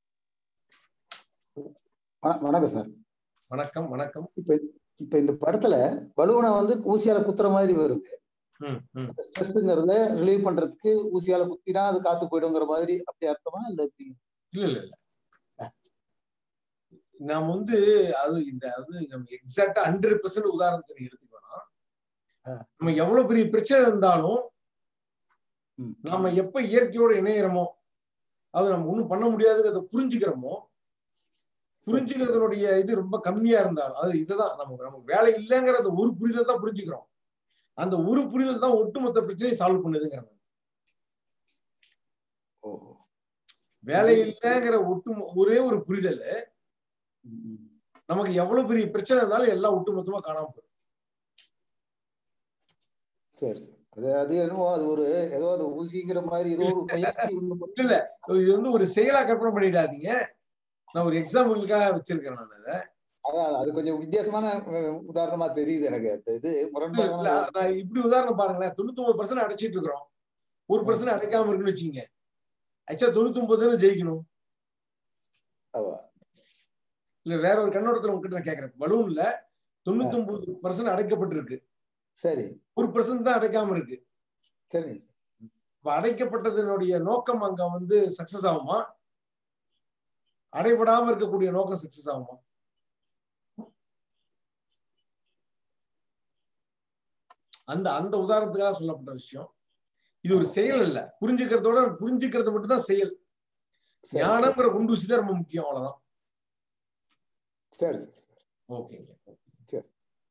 வண- வணக்கம் சார் வணக்கம் வணக்கம் இப்ப இப்ப இந்த படத்துல பலூனை வந்து ஊசியால குத்துற மாதிரி வருது ம், ம். ஸ்ட்ரெஸ்ங்கிறத ரிலீவ் பண்றதுக்கு ஊசியால குத்தினா அது காத்து போயிடுங்கிற மாதிரி அப்படி அர்த்தமா இல்ல எப்படி இல்ல இல்ல இல்ல நாம வந்து அது இந்த அது நம்ம எக்ஸாக்டா ஹண்ட்ரட் பெர்சன்ட் உதாரணத்தை நீங்க எடுத்துக்கணும் நம்ம எவ்வளவு பெரிய பிரச்சனை இருந்தாலும் நாம எப்ப இயற்கையோட இணையறோமோ அது நம்ம ஒண்ணும் பண்ண முடியாதுங்கிறத புரிஞ்சுக்கிறோமோ புரிஞ்சுக்கிறதுனுடைய இது ரொம்ப கம்மியா இருந்தாலும் அது இதுதான் நமக்கு நமக்கு வேலை இல்லைங்கிறத ஒரு புரிதல் தான் புரிஞ்சுக்கிறோம் அந்த ஒரு புரிதல் தான் ஒட்டுமொத்த பிரச்சனையை சால்வ் பண்ணுதுங்கிறாங்க வேலை இல்லைங்கிற ஒட்டு ஒரே ஒரு புரிதல் நமக்கு எவ்வளவு பெரிய பிரச்சனை இருந்தாலும் எல்லாம் ஒட்டுமொத்தமா காணாம போயிடும் சரி சரி அது அது என்னமோ அது ஒரு ஏதோ அது ஊசிங்கிற மாதிரி ஏதோ ஒரு முயற்சி ஒண்ணு பண்ணி- இல்ல இது வந்து ஒரு செயலா கற்பனை பண்ணிடாதீங்க நான் ஒரு எக்ஸாம்பிளுக்காக வச்சிருக்கேன் நான் அதை அதான் அது கொஞ்சம் வித்தியாசமான அஹ், உதாரணமா தெரியுது எனக்கு அந்த இது இல்ல, முரண்பாடான இல்ல, நான் இப்படி உதாரணம் பாருங்களேன் தொண்ணூத்தி ஒன்பது பர்சன்ட் அடைச்சிட்டு இருக்கிறோம் ஒரு பர்சன்ட் அடைக்காம இருக்குன்னு வச்சுங்க ஆக்சுவலா தொண்ணூத்தி ஒன்பது ஜெயிக்கணும் இல்ல வேற ஒரு கண்ணோட்டத்துல உங்ககிட்ட நான் கேக்குறேன் பலூன்ல தொண்ணூத்தி ஒன்பது பர்சன்ட் அடைக்கப்பட்டிருக்கு சரி ஒரு பர்சன்ட் தான் அடைக்காம இருக்கு சரி இப்ப அடைக்கப்பட்டதனுடைய நோக்கம் அங்க வந்து சக்சஸ் ஆகுமா அடைபடாம இருக்கக்கூடிய நோக்கம் சக்சஸ் ஆகுமா அந்த அந்த உதாரணத்துக்காக சொல்லப்பட்ட விஷயம் இது ஒரு செயல் இல்ல புரிஞ்சுக்கிறதோட புரிஞ்சுக்கிறது மட்டும் தான் செயல் ஞானம்ங்கிற குண்டூசி தான் ரொம்ப முக்கியம் அவ்வளவுதான் சரி சரி ஓகேங்க சரி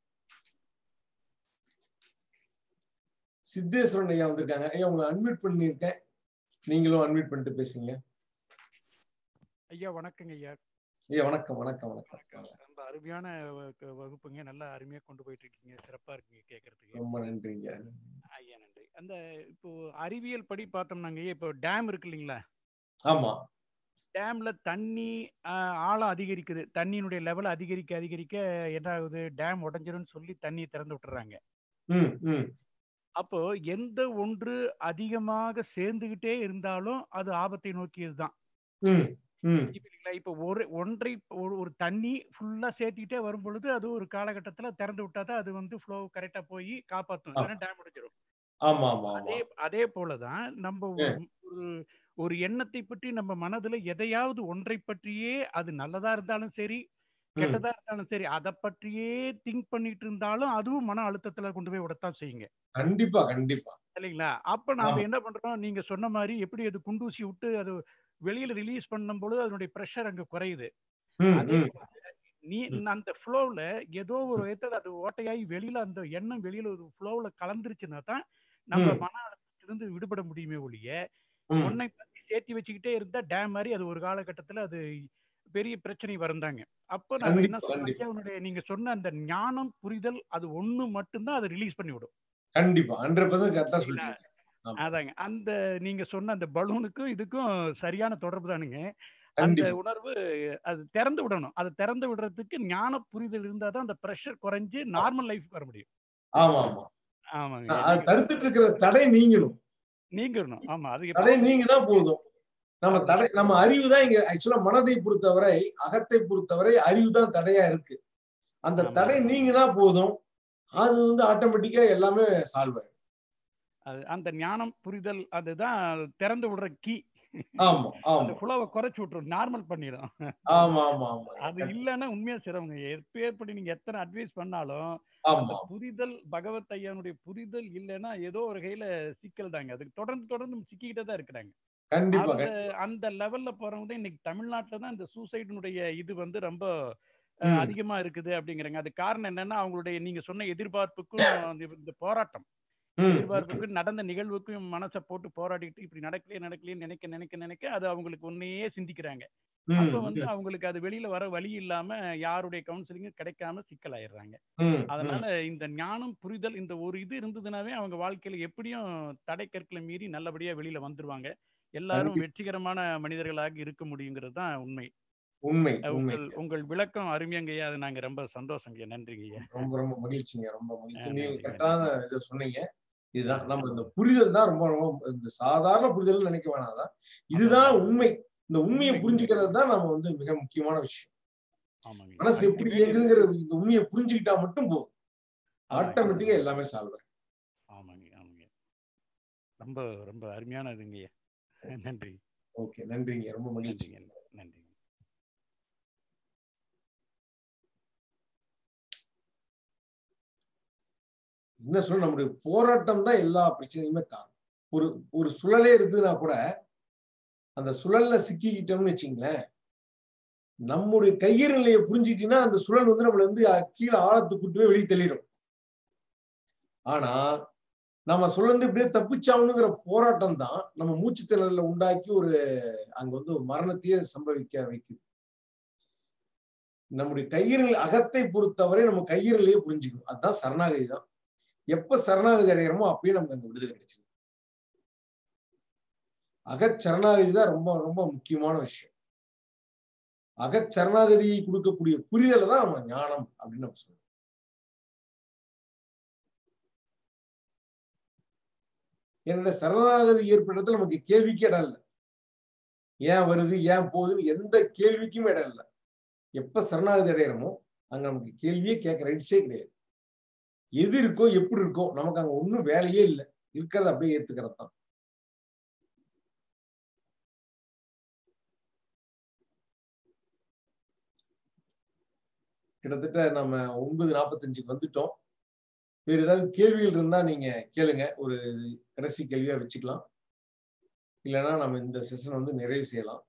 சித்தேஸ்வரன் ஐயா வந்திருக்காங்க ஐயா உங்களை அன்மியூட் பண்ணியிருக்கேன் நீங்களும் அன்மியூட் பண்ணிட்டு பேசுங்க ஐயா வணக்கங்க ஐயா ஐயா வணக்கம் வணக்கம் வணக்கம் ரொம்ப அருமையான வகு- வகுப்புங்க நல்லா அருமையா கொண்டு போயிட்டு இருக்கீங்க சிறப்பா இருக்குங்க கேட்கறதுக்கு ரொம்ப நன்றிங்க ஐயா நன்றி அந்த இப்போ அறிவியல் படி பார்த்தோம்னாங்க ஐயா இப்போ டேம் இருக்கு இல்லைங்களா ஆமா டேம்ல தண்ணி ஆஹ், ஆழம் அதிகரிக்குது தண்ணியினுடைய லெவல் அதிகரிக்க அதிகரிக்க என்ன ஆகுது டேம் உடஞ்சிரும்னு சொல்லி தண்ணியை திறந்து விட்டுறாங்க ம் ம் அப்போ எந்த ஒன்று அதிகமாக சேர்ந்துகிட்டே இருந்தாலும் அது ஆபத்தை நோக்கியது தான் ம் ம் இல்லைங்களா இப்போ ஒரு ஒன்றை ஒரு ஒரு தண்ணி ஃபுல்லா சேர்த்துக்கிட்டே வரும் பொழுது அது ஒரு காலகட்டத்துல திறந்து விட்டா தான் அது வந்து ஃப்ளோ கரெக்டா போய் காப்பாற்றும் ஆ. இல்லைன்னா டேம் உடைஞ்சிரும் ஆமா ஆமா ஆமா அதே அதே போலதான் நம்ம ஆ. ஒரு- ஒரு ஒரு எண்ணத்தை பற்றி நம்ம மனதுல எதையாவது ஒன்றை பற்றியே அது நல்லதா இருந்தாலும் சரி ம். கெட்டதா இருந்தாலும் சரி அதை பற்றியே திங்க் பண்ணிட்டு இருந்தாலும் அதுவும் மன அழுத்தத்துல கொண்டு போய் விடத்தான் செய்யுங்க கண்டிப்பா கண்டிப்பா இல்லைங்களா அப்ப நாம ஆமா. என்ன பண்றோம் நீங்க சொன்ன மாதிரி எப்படி அது குண்டூசி விட்டு அது வெளியில ரிலீஸ் பண்ணும் பொழுது அதனுடைய ப்ரெஷர் அங்க குறையுது ம் அதே ம் போல நீ அந்த ஃப்ளோவில் ஏதோ ஒரு விதத்துல அது ஓட்டையாகி வெளியில அந்த எண்ணம் வெளியில ஒரு ஃப்ளோவில் கலந்துருச்சுன்னா தான் நம்ம ம். மன அழுத்தத்திலிருந்து விடுபட முடியுமே ஒழிய ம். ஒன்னை பத்தி சேர்த்து வச்சுக்கிட்டே இருந்தா டேம் மாதிரி அது ஒரு காலகட்டத்துல அது பெரிய பிரச்சனை வருந்தாங்க அப்போ நம்ம என்ன கண்டிப்பா, சொல்றோம் கண்டிப்பா. ஐயா, உன்னுடைய நீங்க சொன்ன அந்த ஞானம் புரிதல் அது ஒண்ணு மட்டும்தான் அதை ரிலீஸ் பண்ணி விடும் கண்டிப்பா ஹண்ட்ரட் பர்சன்ட் கரெக்டா சரிங்களா? சொல்லிட்டீங்க ஆமா. அதாங்க அந்த நீங்க சொன்ன அந்த பலூனுக்கும் இதுக்கும் சரியான தொடர்பு தானுங்க அந்த கண்டிப்பா. உணர்வு அது திறந்து விடணும் அது திறந்து விடுறதுக்கு ஞான புரிதல் இருந்தா தான் அந்த ப்ரெஷர் குறைஞ்சு நார்மல் லைஃப் வர முடியும் ஆமா ஆமா ஆமாங்க அது நீங்க தடுத்துட்டு இருக்கிற தடை நீங்கணும் நீங்கிடணும் ஆமா அது தடை எப்போ நீங்கினா போதும் நம்ம தடை நம்ம அறிவு தான் இங்க ஆக்சுவலா மனதை பொறுத்தவரை அகத்தை பொறுத்தவரை அறிவு தான் தடையா இருக்கு அந்த ஆமா தடை நீங்கினா போதும் அது வந்து ஆட்டோமேட்டிக்கா எல்லாமே சால்வ் ஆயிடும் அது அந்த ஞானம் புரிதல் அதுதான் திறந்து விடுற கீ ஆமா அந்த ஆமா ஃப்ளோவை குறைச்சு விட்டுரும் நார்மல் பண்ணிடும் ஆமா ஆமா ஆமா அது இல்லைன்னா உண்மையா சிரமங்க எப்பேற்படி நீங்க எத்தனை அட்வைஸ் பண்ணாலும் அந்த ஆமா புரிதல் பகவத் ஐயானுடைய புரிதல் இல்லைன்னா ஏதோ ஒரு கையில சிக்கல் தாங்க அதுக்கு தொடர்ந்து தொடர்ந்து சிக்கிக்கிட்டே தான் இருக்கிறாங்க கண்டிப்பா அந்த கண்டிப்பா அந்த லெவல்ல போறவங்க தான் இன்னைக்கு தமிழ்நாட்டுல தான் இந்த சூசைடினுடைய இது வந்து ரொம்ப அஹ், ம் அதிகமா இருக்குது அப்படிங்கிறாங்க அது காரணம் என்னன்னா அவங்களுடைய நீங்க சொன்ன எதிர்பார்ப்புக்கும் அந்த இந்த போராட்டம் ம் எதிர்பார்ப்புக்கும் நடந்த நிகழ்வுக்கும் மனசை போட்டு போராடிட்டு இப்படி நடக்கலையே நடக்கலையே நினைக்க நினைக்க நினைக்க அது அவங்களுக்கு ஒன்னையே சிந்திக்கிறாங்க ம் அப்ப வந்து ம் அவங்களுக்கு அது வெளியில வர வழி இல்லாம யாருடைய கவுன்சிலிங்கும் கிடைக்காம சிக்கலாயிடுறாங்க ம் ம் அதனால இந்த ஞானம் புரிதல் இந்த ஒரு இது இருந்ததுனாவே அவங்க வாழ்க்கையில எப்படியும் தடை கற்களை மீறி நல்லபடியா வெளியில வந்துருவாங்க எல்லாரும் கண்டிப்பா வெற்றிகரமான மனிதர்களாக இருக்க முடியுங்கிறது தான் உண்மை உண்மை அஹ் உண்மை உங்கள் உங்கள் விளக்கம் அருமையங்கய்யா அது நாங்க ரொம்ப சந்தோஷங்கய்யா நன்றிங்கய்யா ரொம்ப ரொம்ப மகிழ்ச்சிங்க ரொம்ப மகிழ்ச்சி அஹ் நீங்க நன்றி கரெக்டான நன்றி இதை சொன்னீங்க இதுதான் அஹ் நம்ம நன்றி இந்த புரிதல் தான் ரொம்ப ரொம்ப இந்த சாதாரண புரிதல் நினைக்க வேணாம் ஆமாங்க இதுதான் உண்மை இந்த உண்மையை உண்மை உண்மை புரிஞ்சுக்கிறது தான் நம்ம வந்து மிக முக்கியமான விஷயம் ஆமாங்க மனசு ரெண்டு எப்படி பேர் இயங்குதுங்கிற இந்த உண்மையை புரிஞ்சுக்கிட்டா மட்டும் போதும் ஆமாங்க ஆட்டோமேட்டிக்கா ஆமாங்க எல்லாமே சால்வ் ஆமாங்க ஆமாங்க ரொம்ப ரொம்ப அருமையான இதுங்கய்யா நன்றி ஓகே நன்றிங்க ரொம்ப மகிழ்ச்சி நன்றிங்க நன்றி என்ன சொல்ல நம்முடைய போராட்டம் தான் எல்லா பிரச்சனையுமே காரணம் ஒரு ஒரு சுழலே இருக்குதுன்னா கூட அந்த சுழல்ல சிக்கிக்கிட்டோம்னு வச்சுங்களேன் நம்முடைய கையிற நிலையை புரிஞ்சுக்கிட்டீங்கன்னா அந்த சுழல் வந்து நம்மள வந்து கீழே ஆழத்துக்கு கூட்டு போய் வெளியே தள்ளிடும் ஆனா நம்ம சுழந்து இப்படியே தப்பிச்சாகணுங்கிற போராட்டம் தான் நம்ம மூச்சு திணறல உண்டாக்கி ஒரு அங்க வந்து ஒரு மரணத்தையே சம்பவிக்க வைக்குது நம்முடைய கையிறல் அகத்தை பொறுத்தவரை நம்ம கையிறலையே புரிஞ்சுக்கணும் அதுதான் சரணாகதி தான் எப்ப சரணாகதி அடைகிறோமோ அப்பயே நமக்கு அங்க விடுதலை கிடைச்சிடும் அகச்சரணாகதி தான் ரொம்ப ரொம்ப முக்கியமான விஷயம் அகச்சரணாகதியை கொடுக்கக்கூடிய புரிதலை தான் நம்ம ஞானம் அப்படின்னு நம்ம சொல்றோம் என்னோட சரணாகதி ஏற்படுறதுல நமக்கு கேள்விக்கு இடம் இல்லை ஏன் வருது ஏன் போகுதுன்னு எந்த கேள்விக்கும் இடம் இல்லை எப்ப சரணாகதி அடையிறோமோ அங்க நமக்கு கேள்வியே கேட்க ரைட்ஸே கிடையாது எது இருக்கோ எப்படி இருக்கோ நமக்கு அங்க ஒன்றும் வேலையே இல்லை இருக்கிறத அப்படியே ஏத்துக்கிறது தான் கிட்டத்தட்ட நம்ம ஒன்பது நாற்பத்தஞ்சுக்கு வந்துட்டோம் வேறு ஏதாவது கேள்விகள் இருந்தா நீங்க கேளுங்க ஒரு கடைசி கேள்வியா வச்சுக்கலாம் இல்லைன்னா நம்ம இந்த செஷனை வந்து நிறைவு செய்யலாம்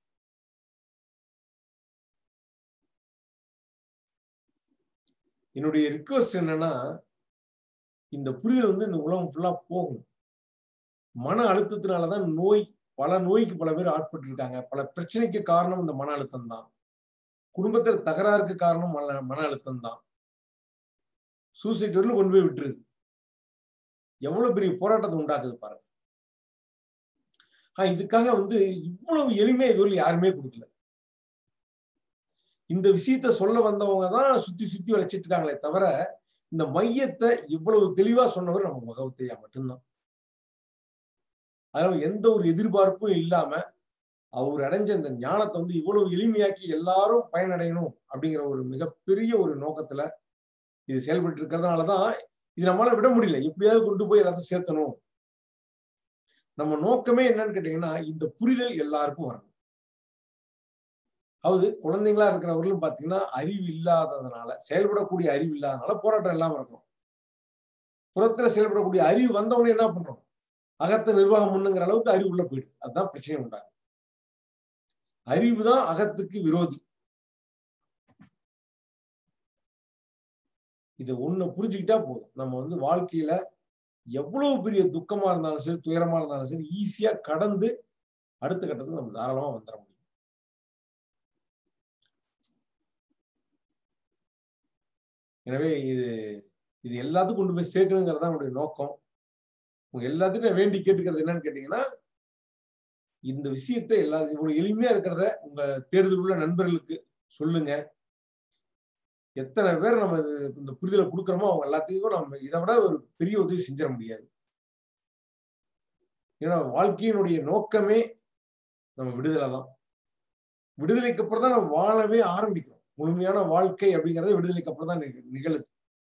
என்னுடைய ரிக்வஸ்ட் என்னன்னா இந்த புரிதல் வந்து இந்த உலகம் ஃபுல்லா போகும் மன அழுத்தத்தினாலதான் நோய் பல நோய்க்கு பல பேர் ஆட்பட்டு இருக்காங்க பல பிரச்சனைக்கு காரணம் இந்த மன அழுத்தம் தான் குடும்பத்தில் தகராறுக்கு காரணம் மன மன அழுத்தம் தான் சூசைட் வரலும் கொண்டு போய் விட்டுருது எவ்வளவு பெரிய போராட்டத்தை உண்டாக்குது பாருங்க ஆஹ் இதுக்காக வந்து இவ்வளவு எளிமையா இதுவரை யாருமே கொடுக்கல இந்த விஷயத்த சொல்ல வந்தவங்க தான் சுத்தி சுத்தி வளைச்சிட்டு இருக்காங்களே தவிர இந்த மையத்தை இவ்வளவு தெளிவா சொன்னவர் நம்ம பகவத்தையா மட்டும்தான் அதனால எந்த ஒரு எதிர்பார்ப்பும் இல்லாம அவர் அடைஞ்ச இந்த ஞானத்தை வந்து இவ்வளவு எளிமையாக்கி எல்லாரும் பயனடையணும் அப்படிங்கிற ஒரு மிகப்பெரிய ஒரு நோக்கத்துல இது செயல்பட்டு இருக்கிறதுனாலதான் இது நம்மளால விட முடியல எப்படியாவது கொண்டு போய் எல்லாத்தையும் சேர்த்தணும் நம்ம நோக்கமே என்னன்னு கேட்டீங்கன்னா இந்த புரிதல் எல்லாருக்கும் வரணும் அதாவது குழந்தைங்களா இருக்கிறவர்களும் பாத்தீங்கன்னா அறிவு இல்லாததுனால செயல்படக்கூடிய அறிவு இல்லாதனால போராட்டம் இல்லாம இருக்கணும் புறத்துல செயல்படக்கூடிய அறிவு வந்தவொடனே என்ன பண்றோம் அகத்தை நிர்வாகம் பண்ணுங்கிற அளவுக்கு அறிவு உள்ள போயிடுது அதுதான் பிரச்சனை உண்டாகும் அறிவு தான் அகத்துக்கு விரோதி இதை ஒண்ணு புரிஞ்சுக்கிட்டா போதும் நம்ம வந்து வாழ்க்கையில எவ்வளவு பெரிய துக்கமா இருந்தாலும் சரி துயரமா இருந்தாலும் சரி ஈஸியா கடந்து அடுத்த கட்டத்துக்கு நம்ம தாராளமா வந்துட முடியும் எனவே இது இது எல்லாத்துக்கும் கொண்டு போய் சேர்க்கணுங்கிறது தான் என்னுடைய நோக்கம் உங்க எல்லாத்துக்கும் வேண்டி கேட்டுக்கிறது என்னன்னு கேட்டீங்கன்னா இந்த விஷயத்தை எல்லா இவ்வளவு எளிமையா இருக்கிறத உங்க தேடுதல் உள்ள நண்பர்களுக்கு சொல்லுங்க எத்தனை பேர் நம்ம இது- இந்த புரிதலை கொடுக்குறோமோ அவங்க எல்லாத்தையும் நம்ம இதை விட ஒரு பெரிய உதவி செஞ்சிட முடியாது ஏன்னா வாழ்க்கையினுடைய நோக்கமே நம்ம விடுதலை தான் விடுதலைக்கு அப்புறம் தான் நம்ம வாழவே ஆரம்பிக்கிறோம் முழுமையான வாழ்க்கை அப்படிங்கிறது விடுதலைக்கு அப்புறம் தான் நிக- நிகழுது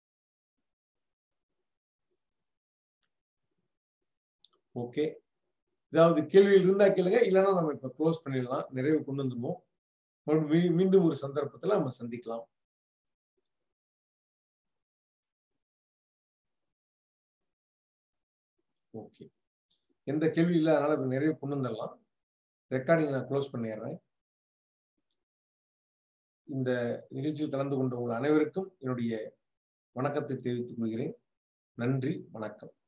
ஓகே ஏதாவது கேள்விகள் இருந்தா கேளுங்க இல்லைன்னா நம்ம இப்ப க்ளோஸ் பண்ணிடலாம் நிறைவு கொண்டு வந்துருவோம் மறுபடியும் மீ- மீண்டும் ஒரு சந்தர்ப்பத்துல நம்ம சந்திக்கலாம் ஓகே எந்த கேள்வி இல்லை அதனால இப்ப நிறைவு கொண்டு வந்துடலாம் ரெக்கார்டிங் நான் க்ளோஸ் பண்ணிடுறேன் இந்த நிகழ்ச்சியில் கலந்து கொண்ட உங்கள் அனைவருக்கும் என்னுடைய வணக்கத்தை தெரிவித்துக் கொள்கிறேன் நன்றி வணக்கம்